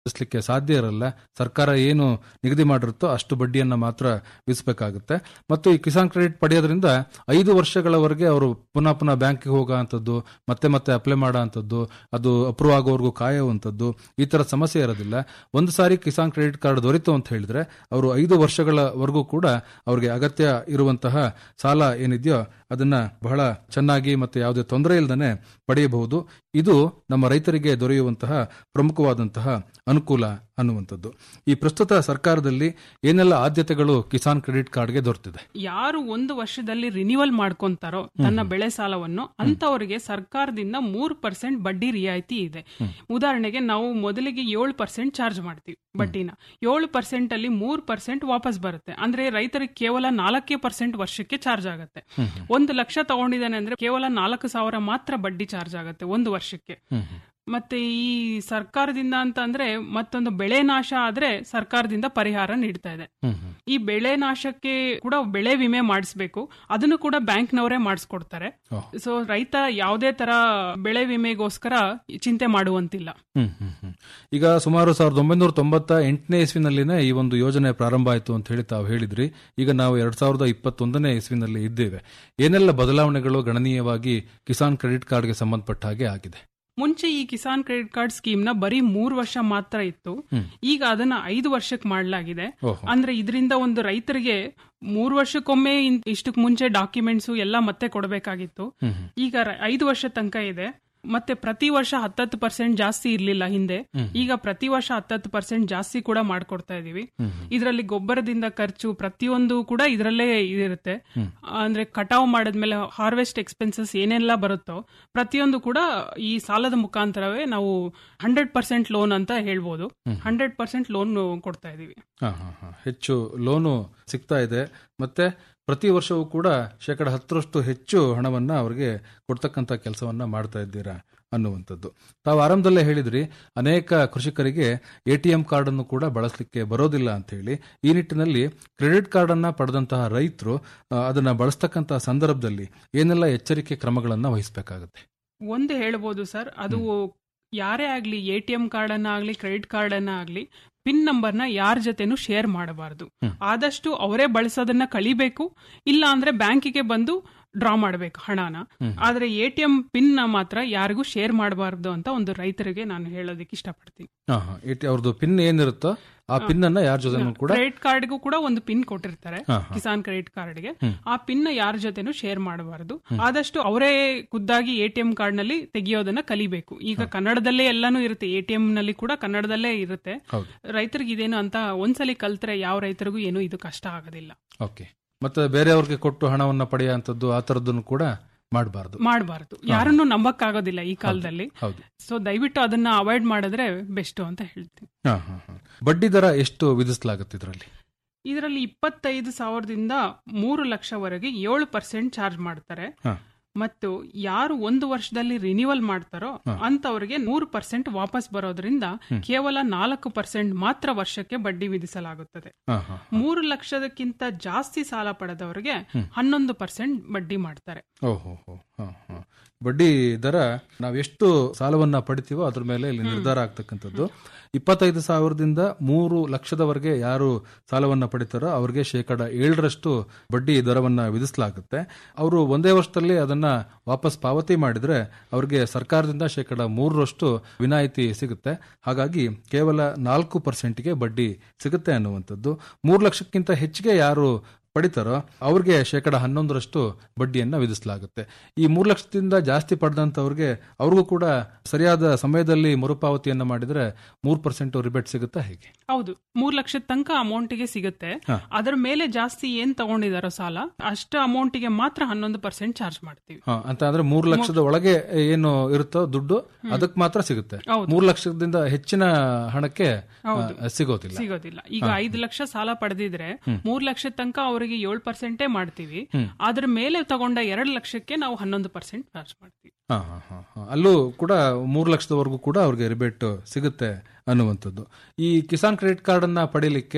ವಿಧಿಸ್ಲಿಕ್ಕೆ ಸಾಧ್ಯ ಇರಲ್ಲ ಸರ್ಕಾರ ಏನು ನಿಗದಿ ಮಾಡಿರುತ್ತೋ ಅಷ್ಟು ಬಡ್ಡಿಯನ್ನ ಮಾತ್ರ ವಿಧಿಸಬೇಕಾಗುತ್ತೆ ಮತ್ತು ಈ ಕಿಸಾನ್ ಕ್ರೆಡಿಟ್ ಪಡೆಯೋದ್ರಿಂದ ಐದು ವರ್ಷಗಳವರೆಗೆ ಅವರು ಪುನಃ ಪುನಃ ಬ್ಯಾಂಕಿಗೆ ಹೋಗೋವಂಥದ್ದು ಮತ್ತೆ ಮತ್ತೆ ಅಪ್ಲೈ ಮಾಡೋವಂಥದ್ದು ಅದು ಅಪ್ರೂವ್ ಆಗೋವರೆಗೂ ಕಾಯುವಂಥದ್ದು ಈ ತರ ಸಮಸ್ಯೆ ಇರೋದಿಲ್ಲ ಒಂದು ಸಾರಿ ಕಿಸಾನ್ ಕ್ರೆಡಿಟ್ ಕಾರ್ಡ್ ದೊರೆತು ಅಂತ ಹೇಳಿದ್ರೆ ಅವರು ಐದು ವರ್ಷಗಳವರೆಗೂ ಕೂಡ ಅವ್ರಿಗೆ ಅಗತ್ಯ ಇರುವಂತಹ ಸಾಲ ಏನಿದೆಯೋ ಅದನ್ನ ಬಹಳ ಚೆನ್ನಾಗಿ ಮತ್ತೆ ಯಾವುದೇ ತೊಂದರೆ ಇಲ್ಲದೇ ಪಡೆಯಬಹುದು ಇದು ನಮ್ಮ ರೈತರಿಗೆ ದೊರೆಯುವಂತಹ ಪ್ರಮುಖವಾದಂತಹ ಅನುಕೂಲ ಅನ್ನುವಂಥದ್ದು ಈ ಪ್ರಸ್ತುತ ಸರ್ಕಾರದಲ್ಲಿ ಏನೆಲ್ಲ ಆದ್ಯತೆಗಳು ಕಿಸಾನ್ ಕ್ರೆಡಿಟ್ ಕಾರ್ಡ್ಗೆ ದೊರೆತಿದೆ ಯಾರು ಒಂದು ವರ್ಷದಲ್ಲಿ ರಿನಿವಲ್ ಮಾಡ್ಕೊಂತಾರೋ ತನ್ನ ಬೆಳೆ ಸಾಲವನ್ನು ಅಂತವರಿಗೆ ಸರ್ಕಾರದಿಂದ ಮೂರು ಪರ್ಸೆಂಟ್ ಬಡ್ಡಿ ರಿಯಾಯಿತಿ ಇದೆ ಉದಾಹರಣೆಗೆ ನಾವು ಮೊದಲಿಗೆ ಏಳು ಪರ್ಸೆಂಟ್ ಚಾರ್ಜ್ ಮಾಡ್ತೀವಿ ಬಡ್ಡಿನ ಏಳು ಪರ್ಸೆಂಟ್ ಅಲ್ಲಿ ಮೂರು ಪರ್ಸೆಂಟ್ ವಾಪಸ್ ಬರುತ್ತೆ ಅಂದ್ರೆ ರೈತರಿಗೆ ಕೇವಲ ನಾಲ್ಕೇ ಪರ್ಸೆಂಟ್ ವರ್ಷಕ್ಕೆ ಚಾರ್ಜ್ ಆಗುತ್ತೆ ಒಂದು ಲಕ್ಷ ತಗೊಂಡಿದ್ದಾನೆ ಅಂದ್ರೆ ಕೇವಲ ನಾಲ್ಕು ಸಾವಿರ ಮಾತ್ರ ಬಡ್ಡಿ ಚಾರ್ಜ್ ಆಗುತ್ತೆ ಒಂದು ವರ್ಷಕ್ಕೆ ಮತ್ತೆ ಈ ಸರ್ಕಾರದಿಂದ ಅಂತ ಅಂದ್ರೆ ಮತ್ತೊಂದು ಬೆಳೆ ನಾಶ ಆದ್ರೆ ಸರ್ಕಾರದಿಂದ ಪರಿಹಾರ ನೀಡ್ತಾ ಇದೆ ಈ ಬೆಳೆ ನಾಶಕ್ಕೆ ಕೂಡ ಬೆಳೆ ವಿಮೆ ಮಾಡಿಸ್ಬೇಕು ಅದನ್ನು ಕೂಡ ಬ್ಯಾಂಕ್ನವರೇ ಮಾಡಿಸ್ಕೊಡ್ತಾರೆ ಸೊ ರೈತ ಯಾವುದೇ ತರ ಬೆಳೆ ವಿಮೆಗೋಸ್ಕರ ಚಿಂತೆ ಮಾಡುವಂತಿಲ್ಲ ಹ್ಮ್ ಹ್ಮ್ ಹ್ಮ್. ಈಗ ಸುಮಾರು ಸಾವಿರದ ಒಂಬೈನೂರ ತೊಂಬತ್ತ ಎಂಟನೇ ಇಸ್ವಿನಲ್ಲಿನೇ ಈ ಒಂದು ಯೋಜನೆ ಪ್ರಾರಂಭ ಆಯಿತು ಅಂತ ಹೇಳಿ ತಾವು ಹೇಳಿದ್ರಿ ಈಗ ನಾವು ಎರಡ್ ಸಾವಿರದ ಇಪ್ಪತ್ತೊಂದನೇ ಇಸ್ವಿನಲ್ಲಿ ಇದ್ದೇವೆ ಏನೆಲ್ಲ ಬದಲಾವಣೆಗಳು ಗಣನೀಯವಾಗಿ ಕಿಸಾನ್ ಕ್ರೆಡಿಟ್ ಕಾರ್ಡ್ಗೆ ಸಂಬಂಧಪಟ್ಟ ಹಾಗೆ ಆಗಿದೆ ಮುಂಚೆ ಈ ಕಿಸಾನ್ ಕ್ರೆಡಿಟ್ ಕಾರ್ಡ್ ಸ್ಕೀಮ್ ನ ಬರೀ ಮೂರು ವರ್ಷ ಮಾತ್ರ ಇತ್ತು ಈಗ ಅದನ್ನ ಐದು ವರ್ಷಕ್ಕೆ ಮಾಡಲಾಗಿದೆ ಓಹೋ. ಅಂದ್ರೆ ಇದರಿಂದ ಒಂದು ರೈತರಿಗೆ ಮೂರು ವರ್ಷಕ್ಕೊಮ್ಮೆ ಇನ್- ಇಷ್ಟಕ್ ಮುಂಚೆ ಡಾಕ್ಯುಮೆಂಟ್ಸ್ ಎಲ್ಲ ಮತ್ತೆ ಕೊಡಬೇಕಾಗಿತ್ತು ಈಗ ರ- ಐದು ವರ್ಷ ತನಕ ಇದೆ ಮತ್ತೆ ಪ್ರತಿ ವರ್ಷ ಹತ್ತತ್ತು ಪರ್ಸೆಂಟ್ ಜಾಸ್ತಿ ಇರ್ಲಿಲ್ಲ ಹಿಂದೆ ಈಗ ಪ್ರತಿ ವರ್ಷ ಹತ್ತತ್ತು ಪರ್ಸೆಂಟ್ ಜಾಸ್ತಿ ಕೂಡ ಮಾಡ್ಕೊಡ್ತಾ ಇದೀವಿ ಇದರಲ್ಲಿ ಗೊಬ್ಬರದಿಂದ ಖರ್ಚು ಪ್ರತಿಯೊಂದು ಕೂಡ ಇದರಲ್ಲೇ ಇರುತ್ತೆ ಅಂದ್ರೆ ಕಟಾವ್ ಮಾಡಿದ್ಮೇಲೆ ಹಾರ್ವೆಸ್ಟ್ ಎಕ್ಸ್ಪೆನ್ಸಸ್ ಏನೆಲ್ಲ ಬರುತ್ತೋ ಪ್ರತಿಯೊಂದು ಕೂಡ ಈ ಸಾಲದ ಮುಖಾಂತರವೇ ನಾವು ಹಂಡ್ರೆಡ್ ಪರ್ಸೆಂಟ್ ಲೋನ್ ಅಂತ ಹೇಳ್ಬೋದು ಹಂಡ್ರೆಡ್ ಪರ್ಸೆಂಟ್ ಲೋನ್ ಕೊಡ್ತಾ ಇದೀವಿ ಹಾ, ಹಾ, ಹಾ. ಹೆಚ್ಚು ಲೋನು ಸಿಗ್ತಾ ಇದೆ ಮತ್ತೆ ಪ್ರತಿ ವರ್ಷವೂ ಕೂಡ ಶೇಕಡ ಹತ್ತರಷ್ಟು ಹೆಚ್ಚು ಹಣವನ್ನ ಅವರಿಗೆ ಕೊಡ್ತಕ್ಕಂಥ ಕೆಲಸವನ್ನ ಮಾಡ್ತಾ ಇದ್ದೀರಾ ಅನ್ನುವಂಥದ್ದು ತಾವು ಆರಂಭದಲ್ಲೇ ಹೇಳಿದ್ರಿ ಅನೇಕ ಕೃಷಿಕರಿಗೆ ಎ ಟಿ ಎಂ ಕಾರ್ಡ್ ಅನ್ನು ಕೂಡ ಬಳಸಲಿಕ್ಕೆ ಬರೋದಿಲ್ಲ ಅಂತ ಹೇಳಿ ಈ ನಿಟ್ಟಿನಲ್ಲಿ ಕ್ರೆಡಿಟ್ ಕಾರ್ಡ್ ಅನ್ನ ಪಡೆದಂತಹ ರೈತರು ಆ, ಅದನ್ನ ಬಳಸ್ತಕ್ಕಂತಹ ಸಂದರ್ಭದಲ್ಲಿ ಏನೆಲ್ಲ ಎಚ್ಚರಿಕೆ ಕ್ರಮಗಳನ್ನ ವಹಿಸಬೇಕಾಗುತ್ತೆ ಒಂದು ಹೇಳ್ಬೋದು ಸರ್ ಅದು ಯಾರೇ ಆಗ್ಲಿ ಎ ಟಿ ಎಂ ಕಾರ್ಡ್ ಅನ್ನ ಆಗ್ಲಿ ಕ್ರೆಡಿಟ್ ಕಾರ್ಡ್ ಅನ್ನ ಆಗ್ಲಿ ಪಿನ್ ನಂಬರ್ನ ಯಾರ ಜೊತೆನೂ ಶೇರ್ ಮಾಡಬಾರದು ಆದಷ್ಟು ಅವರೇ ಬಳಸೋದನ್ನ ಕಲಿಬೇಕು ಇಲ್ಲ ಅಂದ್ರೆ ಬ್ಯಾಂಕಿಗೆ ಬಂದು ಡ್ರಾ ಮಾಡಬೇಕು ಹಣನ ಆದ್ರೆ ಎ ಟಿ ಎಂ ಪಿನ್ ನ ಮಾತ್ರ ಯಾರಿಗೂ ಶೇರ್ ಮಾಡಬಾರ್ದು ಅಂತ ಒಂದು ರೈತರಿಗೆ ನಾನು ಹೇಳೋದಕ್ಕೆ ಇಷ್ಟಪಡ್ತೀನಿ ಹಾ ಹಾ AT ಅವ್ರದ್ದು ಪಿನ್ ಏನಿರುತ್ತೋ ಆ ಪಿನ್ ಅನ್ನ ಯಾರ ಜೊತೆನೂ ಕೂಡ ಕ್ರೆಡಿಟ್ ಕಾರ್ಡ್ಗೂ ಕೂಡ ಒಂದು ಪಿನ್ ಕೊಟ್ಟಿರ್ತಾರೆ ಹಾ, ಕಿಸಾನ್ ಕ್ರೆಡಿಟ್ ಕಾರ್ಡ್ಗೆ ಆ ಪಿನ್ ನ ಯಾರ ಜೊತೆನೂ ಶೇರ್ ಮಾಡಬಾರದು ಆದಷ್ಟು ಅವರೇ ಖುದ್ದಾಗಿ ಎ ಟಿ ಎಂ ಕಾರ್ಡ್ ನಲ್ಲಿ ತೆಗಿಯೋದನ್ನ ಕಲಿಬೇಕು ಈಗ ಕನ್ನಡದಲ್ಲೇ ಎಲ್ಲಾನು ಇರುತ್ತೆ ಎ ಟಿ ಎಂ ನಲ್ಲಿ ಕೂಡ ಕನ್ನಡದಲ್ಲೇ ಇರುತ್ತೆ ಹೌದು. ರೈತರಿಗೆ ಇದೇನು ಅಂತ ಒಂದ್ಸಲಿ ಕಲ್ತ್ರೆ ಯಾವ ರೈತರಿಗೂ ಏನು ಇದು ಕಷ್ಟ ಆಗೋದಿಲ್ಲ ಓಕೆ ಮತ್ತೆ ಬೇರೆಯವ್ರಿಗೆ ಕೊಟ್ಟು ಹಣವನ್ನ ಪಡೆಯುವಂಥದ್ದು ಆ ತರದ್ದನ್ನು ಕೂಡ ಮಾಡಬಾರ್ದು ಮಾಡಬಾರದು ಯಾರನ್ನು ನಂಬಕ್ಕಾಗೋದಿಲ್ಲ ಈ ಕಾಲದಲ್ಲಿ ಹೌದು ಸೊ ದಯವಿಟ್ಟು ಅದನ್ನ ಅವಾಯ್ಡ್ ಮಾಡಿದ್ರೆ ಬೆಸ್ಟ್ ಅಂತ ಹೇಳ್ತೀನಿ ಹಾ, ಹಾ, ಹಾ. ಬಡ್ಡಿ ದರ ಎಷ್ಟು ವಿಧಿಸಲಾಗುತ್ತೆ ಇದರಲ್ಲಿ ಇದರಲ್ಲಿ ಇಪ್ಪತ್ತೈದು ಸಾವಿರದಿಂದ ಮೂರು ಲಕ್ಷವರೆಗೆ ಏಳು ಪರ್ಸೆಂಟ್ ಚಾರ್ಜ್ ಮಾಡ್ತಾರೆ ಹಾ. ಮತ್ತು ಯಾರು ಒಂದು ವರ್ಷದಲ್ಲಿ ರಿನಿವಲ್ ಮಾಡ್ತಾರೋ ಅಂತವರಿಗೆ ನೂರು ಪರ್ಸೆಂಟ್ ವಾಪಸ್ ಬರೋದ್ರಿಂದ ಕೇವಲ ನಾಲ್ಕು ಪರ್ಸೆಂಟ್ ಮಾತ್ರ ವರ್ಷಕ್ಕೆ ಬಡ್ಡಿ ವಿಧಿಸಲಾಗುತ್ತದೆ ಹಾ, ಹಾ. ಮೂರು ಲಕ್ಷದಕ್ಕಿಂತ ಜಾಸ್ತಿ ಸಾಲ ಪಡೆದವರಿಗೆ ಹನ್ನೊಂದು ಪರ್ಸೆಂಟ್ ಬಡ್ಡಿ ಮಾಡ್ತಾರೆ ಓಹೋ ಹೋ, ಹಾ, ಹಾ. ಬಡ್ಡಿ ದರ ನಾವು ಎಷ್ಟು ಸಾಲವನ್ನ ಪಡಿತೀವೋ ಅದ್ರ ಮೇಲೆ ಇಲ್ಲಿ ನಿರ್ಧಾರ ಆಗ್ತಕ್ಕಂಥದ್ದು ಇಪ್ಪತ್ತೈದು ಸಾವಿರದಿಂದ ಮೂರು ಲಕ್ಷದವರೆಗೆ ಯಾರು ಸಾಲವನ್ನ ಪಡಿತಾರೋ ಅವ್ರಿಗೆ ಶೇಕಡ ಏಳರಷ್ಟು ಬಡ್ಡಿ ದರವನ್ನ ವಿಧಿಸಲಾಗುತ್ತೆ ಅವರು ಒಂದೇ ವರ್ಷದಲ್ಲಿ ಅದನ್ನ ವಾಪಸ್ ಪಾವತಿ ಮಾಡಿದ್ರೆ ಅವ್ರಿಗೆ ಸರ್ಕಾರದಿಂದ ಶೇಕಡ ಮೂರರಷ್ಟು ವಿನಾಯಿತಿ ಸಿಗುತ್ತೆ ಹಾಗಾಗಿ ಕೇವಲ ನಾಲ್ಕು ಪರ್ಸೆಂಟ್ಗೆ ಬಡ್ಡಿ ಸಿಗುತ್ತೆ ಅನ್ನುವಂಥದ್ದು ಮೂರು ಲಕ್ಷಕ್ಕಿಂತ ಹೆಚ್ಚಿಗೆ ಯಾರು ಪಡಿತಾರೋ ಅವ್ರಿಗೆ ಶೇಕಡ ಹನ್ನೊಂದರಷ್ಟು ಬಡ್ಡಿಯನ್ನ ವಿಧಿಸಲಾಗುತ್ತೆ ಈ ಮೂರು ಲಕ್ಷದಿಂದ ಜಾಸ್ತಿ ಪಡೆದಂತವ್ರಿಗೆ ಅವ್ರಿಗೂ ಕೂಡ ಸರಿಯಾದ ಸಮಯದಲ್ಲಿ ಮರುಪಾವತಿಯನ್ನ ಮಾಡಿದ್ರೆ ಮೂರು ಪರ್ಸೆಂಟ್ ರಿಬೇಟ್ ಸಿಗುತ್ತಾ ಹೇಗೆ ಹೌದು ಮೂರ್ ಲಕ್ಷದ ತನಕ ಅಮೌಂಟ್ಗೆ ಸಿಗುತ್ತೆ ಹಾ. ಅದರ ಮೇಲೆ ಜಾಸ್ತಿ ಏನ್ ತಗೊಂಡಿದಾರೋ ಸಾಲ ಅಷ್ಟು ಅಮೌಂಟಿಗೆ ಮಾತ್ರ ಹನ್ನೊಂದು ಪರ್ಸೆಂಟ್ ಚಾರ್ಜ್ ಮಾಡ್ತೀವಿ ಹಾ, ಅಂತ ಅಂದ್ರೆ ಮೂರು ಲಕ್ಷದ ಒಳಗೆ ಏನು ಇರುತ್ತೋ ದುಡ್ಡು ಅದಕ್ಕೆ ಮಾತ್ರ ಸಿಗುತ್ತೆ ಹೌದು. ಮೂರು ಲಕ್ಷದಿಂದ ಹೆಚ್ಚಿನ ಹಣಕ್ಕೆ ಆ, ಸಿಗೋದಿಲ್ಲ ಸಿಗೋದಿಲ್ಲ ಈಗ ಐದು ಲಕ್ಷ ಸಾಲ ಪಡೆದಿದ್ರೆ ಮೂರ್ ಲಕ್ಷದ ತನಕ ಅವರಿಗೆ ಏಳು ಪರ್ಸೆಂಟೇ ಮಾಡ್ತೀವಿ ಅದ್ರ ಮೇಲೆ ತಗೊಂಡ ಎರಡು ಲಕ್ಷಕ್ಕೆ ನಾವು ಹನ್ನೊಂದು ಪರ್ಸೆಂಟ್ ಚಾರ್ಜ್ ಮಾಡ್ತೀವಿ ಹಾ, ಹಾ, ಹಾ, ಹಾ. ಅಲ್ಲೂ ಕೂಡ ಮೂರು ಲಕ್ಷದವರೆಗೂ ಕೂಡ ಅವ್ರಿಗೆ ರಿಬೇಟ್ ಸಿಗುತ್ತೆ ಅನ್ನುವಂಥದ್ದು ಈ ಕಿಸಾನ್ ಕ್ರೆಡಿಟ್ ಕಾರ್ಡ್ ಅನ್ನ ಪಡಿಲಿಕ್ಕೆ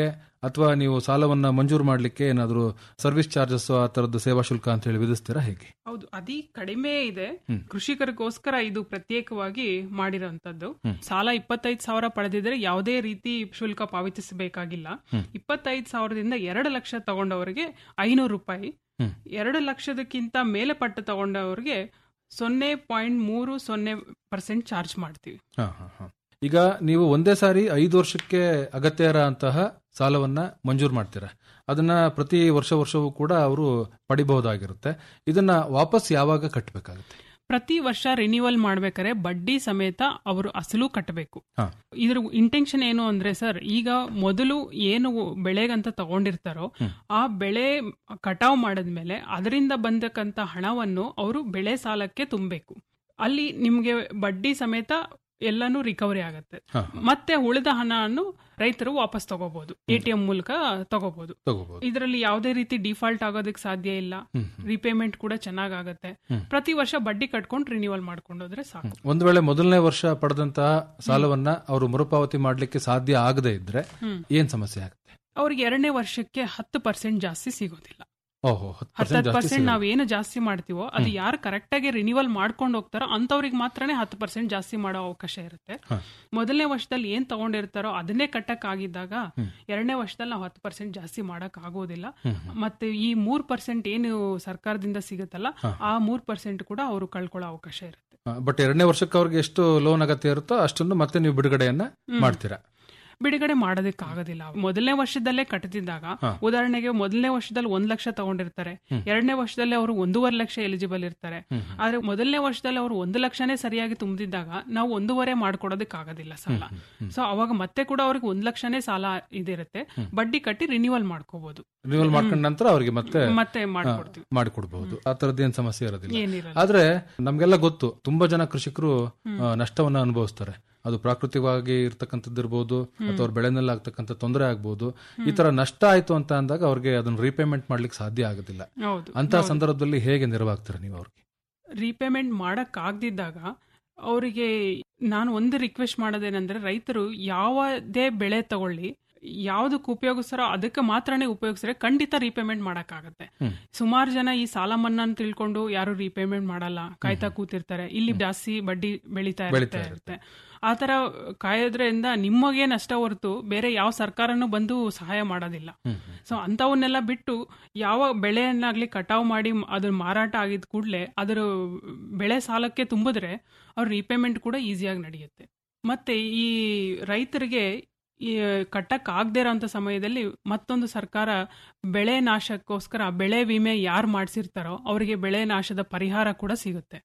ಅಥವಾ ನೀವು ಸಾಲವನ್ನ ಮಂಜೂರು ಮಾಡ್ಲಿಕ್ಕೆ ಏನಾದ್ರು ಸರ್ವಿಸ್ ಚಾರ್ಜಸ್ ಆ ತರದ್ದು ಸೇವಾ ಶುಲ್ಕ ಅಂತ ಹೇಳಿ ವಿಧಿಸ್ತೀರಾ ಹೇಗೆ ಹೌದು ಅತಿ ಕಡಿಮೆ ಇದೆ ಕೃಷಿಕರಿಗೋಸ್ಕರ ಇದು ಪ್ರತ್ಯೇಕವಾಗಿ ಮಾಡಿರೋಂಥದ್ದು ಸಾಲ ಇಪ್ಪತ್ತೈದು ಸಾವಿರ ಪಡೆದಿದ್ರೆ ಯಾವುದೇ ರೀತಿ ಶುಲ್ಕ ಪಾವತಿಸಬೇಕಾಗಿಲ್ಲ ಇಪ್ಪತ್ತೈದು ಸಾವಿರದಿಂದ ಎರಡು ಲಕ್ಷ ತಗೊಂಡವರಿಗೆ ಐನೂರು ರೂಪಾಯಿ ಎರಡು ಲಕ್ಷದಕ್ಕಿಂತ ಮೇಲೆ ಪಟ್ಟು ತಗೊಂಡವರಿಗೆ ಸೊನ್ನೆ ಪಾಯಿಂಟ್ ಮೂರು ಸೊನ್ನೆ ಪರ್ಸೆಂಟ್ ಚಾರ್ಜ್ ಮಾಡ್ತೀವಿ ಹಾ, ಹಾ, ಹಾ. ಈಗ ನೀವು ಒಂದೇ ಸಾರಿ ಐದು ವರ್ಷಕ್ಕೆ ಅಗತ್ಯ ಇರೋ ಅಂತಹ ಸಾಲವನ್ನ ಮಂಜೂರು ಮಾಡ್ತೀರಾ ಅದನ್ನ ಪ್ರತಿ ವರ್ಷ ವರ್ಷವೂ ಕೂಡ ಅವರು ಪಡಿಬಹುದಾಗಿರುತ್ತೆ ಇದನ್ನ ವಾಪಸ್ ಯಾವಾಗ ಕಟ್ಟಬೇಕಾಗುತ್ತೆ ಪ್ರತಿ ವರ್ಷ ರಿನ್ಯೂವಲ್ ಮಾಡ್ಬೇಕಾದ್ರೆ ಬಡ್ಡಿ ಸಮೇತ ಅವರು ಅಸಲು ಕಟ್ಟಬೇಕು ಹಾ. ಇದ್ರ ಇಂಟೆನ್ಷನ್ ಏನು ಅಂದ್ರೆ ಸರ್ ಈಗ ಮೊದಲು ಏನು ಬೆಳೆಗಂತ ತಗೊಂಡಿರ್ತಾರೋ ಆ ಬೆಳೆ ಕಟಾವ್ ಮಾಡಿದ್ಮೇಲೆ ಅದರಿಂದ ಬಂದಕ್ಕಂತ ಹಣವನ್ನು ಅವರು ಬೆಳೆ ಸಾಲಕ್ಕೆ ತುಂಬಬೇಕು ಅಲ್ಲಿ ನಿಮ್ಗೆ ಬಡ್ಡಿ ಸಮೇತ ಎಲ್ಲಾನು ರಿಕವರಿ ಆಗತ್ತೆ ಹಾ. ಮತ್ತೆ ಉಳಿದ ಹಣವನ್ನು ರೈತರು ವಾಪಸ್ ತಗೋಬಹುದು ಎ ಟಿ ಎಂ ಮೂಲಕ ತಗೋಬಹುದು ತಗೋಬಹುದು ಇದರಲ್ಲಿ ಯಾವುದೇ ರೀತಿ ಡಿಫಾಲ್ಟ್ ಆಗೋದಕ್ಕೆ ಸಾಧ್ಯ ಇಲ್ಲ ಹ್ಮ್, ರಿಪೇಮೆಂಟ್ ಕೂಡ ಚೆನ್ನಾಗಾಗತ್ತೆ ಪ್ರತಿ ವರ್ಷ ಬಡ್ಡಿ ಕಟ್ಕೊಂಡು ರಿನ್ಯೂವಲ್ ಮಾಡ್ಕೊಂಡೋದ್ರೆ ಸಾಕು ಒಂದು ವೇಳೆ ಮೊದಲನೇ ವರ್ಷ ಪಡೆದಂತಹ ಸಾಲವನ್ನ ಅವರು ಮರುಪಾವತಿ ಮಾಡ್ಲಿಕ್ಕೆ ಸಾಧ್ಯ ಆಗದೆ ಇದ್ರೆ ಏನ್ ಸಮಸ್ಯೆ ಆಗುತ್ತೆ ಅವ್ರಿಗೆ ಎರಡನೇ ವರ್ಷಕ್ಕೆ ಹತ್ತು ಪರ್ಸೆಂಟ್ ಜಾಸ್ತಿ ಸಿಗೋದಿಲ್ಲ ಓಹೋ ಹತ್ತು ಹತ್ತು ಪರ್ಸೆಂಟ್ ಜಾಸ್ತಿ ಪರ್ಸೆಂಟ್ ನಾವ್ ಏನು ಜಾಸ್ತಿ ಮಾಡ್ತೀವೋ ಅದು ಯಾರು ಕರೆಕ್ಟ್ ಆಗಿ ರಿನ್ಯೂವಲ್ ಮಾಡ್ಕೊಂಡು ಹೋಗ್ತಾರೋ ಅಂತವ್ರಿಗೆ ಮಾತ್ರನೇ ಹತ್ತು ಪರ್ಸೆಂಟ್ ಜಾಸ್ತಿ ಮಾಡೋ ಅವಕಾಶ ಇರುತ್ತೆ ಹಾ. ಮೊದಲನೇ ವರ್ಷದಲ್ಲಿ ಏನ್ ತಗೊಂಡಿರ್ತಾರೋ ಅದನ್ನೇ ಕಟ್ಟಕ್ ಆಗಿದ್ದಾಗ ಎರಡನೇ ವರ್ಷದಲ್ಲಿ ನಾವು ಹತ್ತು ಪರ್ಸೆಂಟ್ ಜಾಸ್ತಿ ಮಾಡಕ್ ಆಗೋದಿಲ್ಲ ಮತ್ತೆ ಈ ಮೂರ್ ಪರ್ಸೆಂಟ್ ಏನು ಸರ್ಕಾರದಿಂದ ಸಿಗುತ್ತಲ್ಲ ಆ ಮೂರ್ ಪರ್ಸೆಂಟ್ ಕೂಡ ಅವರು ಕಳ್ಕೊಳ್ಳೋ ಅವಕಾಶ ಇರುತ್ತೆ ಬಟ್ ಎರಡನೇ ವರ್ಷಕ್ಕೆ ಅವ್ರಿಗೆ ಎಷ್ಟು ಲೋನ್ ಅಗತ್ಯ ಇರುತ್ತೋ ಅಷ್ಟನ್ನು ಮತ್ತೆ ನೀವು ಬಿಡುಗಡೆಯನ್ನ ಮಾಡ್ತೀರಾ ಬಿಡುಗಡೆ ಮಾಡೋದಕ್ಕೆ ಆಗೋದಿಲ್ಲ ಮೊದಲನೇ ವರ್ಷದಲ್ಲೇ ಕಟ್ಟದಿದ್ದಾಗ ಉದಾಹರಣೆಗೆ ಮೊದಲನೇ ವರ್ಷದಲ್ಲಿ ಒಂದ್ ಲಕ್ಷ ತಗೊಂಡಿರ್ತಾರೆ ಎರಡನೇ ವರ್ಷದಲ್ಲಿ ಅವರು ಒಂದೂವರೆ ಲಕ್ಷ ಎಲಿಜಿಬಲ್ ಇರ್ತಾರೆ ಆದ್ರೆ ಮೊದಲನೇ ವರ್ಷದಲ್ಲಿ ಅವರು ಒಂದು ಲಕ್ಷನೇ ಸರಿಯಾಗಿ ತುಂಬಿದಾಗ ನಾವು ಒಂದೂವರೆ ಮಾಡ್ಕೊಡೋದಕ್ಕೆ ಆಗೋದಿಲ್ಲ ಸಾಲ ಸೊ ಅವಾಗ ಮತ್ತೆ ಕೂಡ ಅವ್ರಿಗೆ ಒಂದ್ ಲಕ್ಷನೇ ಸಾಲ ಇದಿರುತ್ತೆ ಬಡ್ಡಿ ಕಟ್ಟಿ ರಿನ್ಯೂವಲ್ ಮಾಡ್ಕೋಬಹುದು ರಿನ್ಯೂವಲ್ ಮಾಡ್ಕೊಂಡ ನಂತರ ಅವ್ರಿಗೆ ಮತ್ತೆ ಮತ್ತೆ ಮಾಡ್ಕೊಡ್ತೀವಿ ಮಾಡಿಕೊಡ್ಬಹುದು ಆ ತರದ್ದೇನ್ ಸಮಸ್ಯೆ ಇರೋದಿಲ್ಲ ಏನಿರಲ್ಲ ಆದ್ರೆ ನಮ್ಗೆಲ್ಲ ಗೊತ್ತು ತುಂಬಾ ಜನ ಕೃಷಿಕರು ಆ, ನಷ್ಟವನ್ನ ಅನುಭವಿಸ್ತಾರೆ ಅದು ಪ್ರಾಕೃತಿಕವಾಗಿ ಇರ್ತಕ್ಕಂಥದ್ದು ಇರ್ಬೋದು ಅಥವಾ ಅವ್ರ ಬೆಳೆನಲ್ಲಿ ಆಗ್ತಕ್ಕಂಥ ತೊಂದರೆ ಆಗ್ಬೋದು ಈ ತರ ನಷ್ಟ ಆಯ್ತು ಅಂತ ಅಂದಾಗ ಅವ್ರಿಗೆ ಅದನ್ನ ರೀಪೇಮೆಂಟ್ ಮಾಡ್ಲಿಕ್ಕೆ ಸಾಧ್ಯ ಆಗೋದಿಲ್ಲ ಹೌದು ಅಂತ ಸಂದರ್ಭದಲ್ಲಿ ಹೇಗೆ ನೆರವಾಗ್ತೀರಾ ನೀವು ಅವ್ರಿಗೆ ರೀಪೇಮೆಂಟ್ ಮಾಡಕ್ ಆಗದಿದ್ದಾಗ ಅವರಿಗೆ ನಾನು ಒಂದು ರಿಕ್ವೆಸ್ಟ್ ಮಾಡೋದೇನೆಂದ್ರೆ ರೈತರು ಯಾವುದೇ ಬೆಳೆ ತಗೊಳ್ಳಿ ಯಾವ್ದಕ್ಕೆ ಉಪಯೋಗಿಸ್ತಾರೋ ಅದಕ್ಕೆ ಮಾತ್ರನೇ ಉಪಯೋಗಿಸಿದ್ರೆ ಖಂಡಿತ ರೀಪೇಮೆಂಟ್ ಮಾಡಕ್ಕಾಗತ್ತೆ ಸುಮಾರು ಜನ ಈ ಸಾಲ ಮನ್ನಾ ಅಂತ ತಿಳ್ಕೊಂಡು ಯಾರು ರೀಪೇಮೆಂಟ್ ಮಾಡಲ್ಲ ಕಾಯ್ತಾ ಕೂತಿರ್ತಾರೆ ಇಲ್ಲಿ ಜಾಸ್ತಿ ಬಡ್ಡಿ ಬೆಳೀತಾ ಬೆಳೀತಾ ಇರುತ್ತೆ ಆತರ ಕಾಯೋದ್ರಿಂದ ನಿಮಗೆ ನಷ್ಟ ಹೊರತು ಬೇರೆ ಯಾವ ಸರ್ಕಾರನೂ ಬಂದು ಸಹಾಯ ಮಾಡೋದಿಲ್ಲ ಸೊ ಅಂತವನ್ನೆಲ್ಲ ಬಿಟ್ಟು ಯಾವ ಬೆಳೆಯನ್ನಾಗ್ಲಿ ಕಟಾವ್ ಮಾಡಿ ಮ್- ಅದ್ರ ಮಾರಾಟ ಆಗಿದ ಕೂಡಲೇ ಅದರ ಬೆಳೆ ಸಾಲಕ್ಕೆ ತುಂಬಿದ್ರೆ ಅವ್ರ ರೀಪೇಮೆಂಟ್ ಕೂಡ ಈಸಿಯಾಗಿ ನಡೆಯುತ್ತೆ ಮತ್ತೆ ಈ ರೈತರಿಗೆ ಈ ಕಟ್ಟಕ್ ಆಗದೆ ಇರೋಂಥ ಸಮಯದಲ್ಲಿ ಮತ್ತೊಂದು ಸರ್ಕಾರ ಬೆಳೆ ನಾಶಕ್ಕೋಸ್ಕರ ಬೆಳೆ ವಿಮೆ ಯಾರು ಮಾಡಿಸಿರ್ತಾರೋ ಅವರಿಗೆ ಬೆಳೆ ನಾಶದ ಪರಿಹಾರ ಕೂಡ ಸಿಗುತ್ತೆ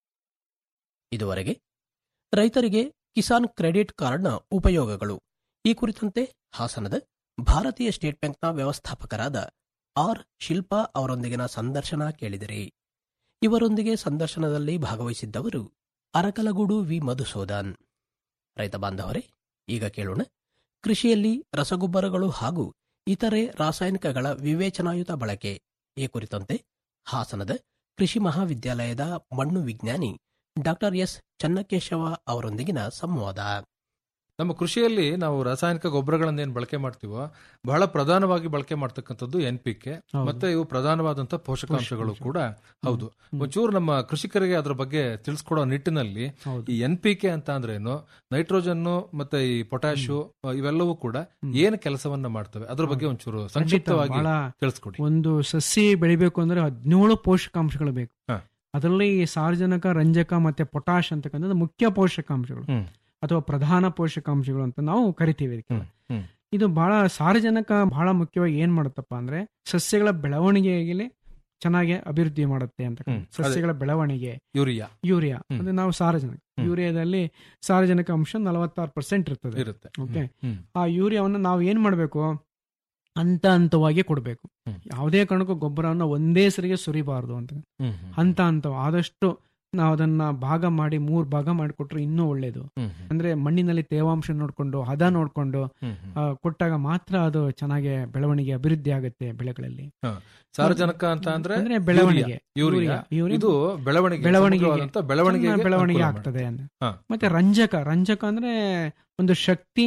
ಇದುವರೆಗೆ ರೈತರಿಗೆ ಕಿಸಾನ್ ಕ್ರೆಡಿಟ್ ಕಾರ್ಡ್ನ ಉಪಯೋಗಗಳು ಈ ಕುರಿತಂತೆ ಹಾಸನದ ಭಾರತೀಯ ಸ್ಟೇಟ್ ಬ್ಯಾಂಕ್ನ ವ್ಯವಸ್ಥಾಪಕರಾದ ಆರ್ ಶಿಲ್ಪಾ ಅವರೊಂದಿಗಿನ ಸಂದರ್ಶನ ಕೇಳಿದಿರಿ ಇವರೊಂದಿಗೆ ಸಂದರ್ಶನದಲ್ಲಿ ಭಾಗವಹಿಸಿದ್ದವರು ಅರಕಲಗೂಡು ವಿ ಮಧುಸೂದನ್ ರೈತ ಬಾಂಧವರೇ ಈಗ ಕೇಳೋಣ ಕೃಷಿಯಲ್ಲಿ ರಸಗೊಬ್ಬರಗಳು ಹಾಗೂ ಇತರೆ ರಾಸಾಯನಿಕಗಳ ವಿವೇಚನಾಯುತ ಬಳಕೆ ಈ ಕುರಿತಂತೆ ಹಾಸನದ ಕೃಷಿ ಮಹಾವಿದ್ಯಾಲಯದ ಮಣ್ಣು ವಿಜ್ಞಾನಿ ಡಾಕ್ಟರ್ ಎಸ್ ಚನ್ನಕೇಶವ ಅವರೊಂದಿಗಿನ ಸಂವಾದ ನಮ್ಮ ಕೃಷಿಯಲ್ಲಿ ನಾವು ರಾಸಾಯನಿಕ ಗೊಬ್ಬರಗಳನ್ನ ಏನ್ ಬಳಕೆ ಮಾಡ್ತೀವೋ ಬಹಳ ಪ್ರಧಾನವಾಗಿ ಬಳಕೆ ಮಾಡ್ತಕ್ಕಂಥದ್ದು ಎನ್ ಪಿ ಕೆ ಮತ್ತೆ ಇವು ಪ್ರಧಾನವಾದಂತಹ ಪೋಷಕಾಂಶಗಳು ಕೂಡ ಹೌದು ಒಂಚೂರು ನಮ್ಮ ಕೃಷಿಕರಿಗೆ ಅದ್ರ ಬಗ್ಗೆ ತಿಳಿಸ್ಕೊಡೋ ನಿಟ್ಟಿನಲ್ಲಿ ಈ ಎನ್ ಪಿ ಕೆ ಅಂತ ಅಂದ್ರೇನು ನೈಟ್ರೋಜನ್ ಮತ್ತೆ ಈ ಪೊಟ್ಯಾಶು ಇವೆಲ್ಲವೂ ಕೂಡ ಏನ್ ಕೆಲಸವನ್ನ ಮಾಡ್ತವೆ ಅದ್ರ ಬಗ್ಗೆ ಒಂಚೂರು ಸಂಕ್ಷಿಪ್ತವಾಗಿ ಬಹಳ ತಿಳಿಸ್ಕೊಡಿ ಒಂದು ಸಸಿ ಬೆಳಿಬೇಕು ಅಂದ್ರೆ ಹದಿನೇಳು ಪೋಷಕಾಂಶಗಳು ಬೇಕು ಹಾ. ಅದರಲ್ಲಿ ಸಾರ್ವಜನಿಕ ರಂಜಕ ಮತ್ತೆ ಪೊಟಾಶ್ ಅಂತಕ್ಕಂಥದ್ದು ಮುಖ್ಯ ಪೋಷಕಾಂಶಗಳು ಹ್ಮ್. ಅಥವಾ ಪ್ರಧಾನ ಪೋಷಕಾಂಶಗಳು ಅಂತ ನಾವು ಕರಿತೀವಿ ಇದಕ್ಕೆ ಹ್ಮ್. ಹ್ಮ್. ಇದು ಬಹಳ ಸಾರಜನಕ ಬಹಳ ಮುಖ್ಯವಾಗಿ ಏನ್ ಮಾಡುತ್ತಪ್ಪ ಅಂದ್ರೆ ಸಸ್ಯಗಳ ಬೆಳವಣಿಗೆಯಲ್ಲಿ ಚೆನ್ನಾಗಿ ಅಭಿವೃದ್ಧಿ ಮಾಡುತ್ತೆ ಅಂತ ಹ್ಮ್. ಸಸ್ಯಗಳ ಬೆಳವಣಿಗೆ ಯೂರಿಯಾ ಯೂರಿಯಾ ಹ್ಮ್. ಅದು ನಾವು ಸಾರಜನಕ ಹ್ಮ್. ಯೂರಿಯಾದಲ್ಲಿ ಸಾರಜನಕ ಅಂಶ ನಲವತ್ತಾರು ಪರ್ಸೆಂಟ್ ಇರ್ತದೆ ಇರುತ್ತೆ ಓಕೆ ಹ್ಮ್. ಆ ಯೂರಿಯಾವನ್ನು ನಾವು ಏನ್ ಮಾಡಬೇಕು ಹಂತ ಹಂತವಾಗಿ ಕೊಡಬೇಕು ಹ್ಮ್. ಯಾವುದೇ ಕಾರಣಕ್ಕೂ ಗೊಬ್ಬರವನ್ನು ಒಂದೇ ಸರಿಗೆ ಸುರಿಬಾರದು ಅಂತ ಹ್ಮ್. ಹ್ಮ್. ಹಂತ ಹಂತ ಆದಷ್ಟು ನಾವು ಅದನ್ನ ಭಾಗ ಮಾಡಿ ಮೂರ್ ಭಾಗ ಮಾಡಿಕೊಟ್ರೆ ಇನ್ನೂ ಒಳ್ಳೇದು ಹ್ಮ್. ಹ್ಮ್. ಅಂದ್ರೆ ಮಣ್ಣಿನಲ್ಲಿ ತೇವಾಂಶ ನೋಡ್ಕೊಂಡು ಹದ ನೋಡ್ಕೊಂಡು ಹ್ಮ್. ಹ್ಮ್. ಆ, ಕೊಟ್ಟಾಗ ಮಾತ್ರ ಅದು ಚೆನ್ನಾಗಿ ಬೆಳವಣಿಗೆ ಅಭಿವೃದ್ಧಿ ಆಗುತ್ತೆ ಬೆಳೆಗಳಲ್ಲಿ ಸಾರಜನಕ ಅಂತ ಅಂದ್ರೆ ಅಂದ್ರೆ ಬೆಳವಣಿಗೆ ಯೂರಿಯಾ ಯೂರಿಯಾ ಇದು ಬೆಳವಣಿಗೆ ಬೆಳವಣಿಗೆಗೆ ಸಮಗ್ರವಾದಂತ ಬೆಳವಣಿಗೆಗೆ ಚೆನ್ನಾಗಿ ಬೆಳವಣಿಗೆ ಅನುಕೂಲ ಆಗ್ತದೆ ಅಂತ ಹಾ. ಮತ್ತೆ ರಂಜಕ ರಂಜಕ ಅಂದ್ರೆ ಒಂದು ಶಕ್ತಿ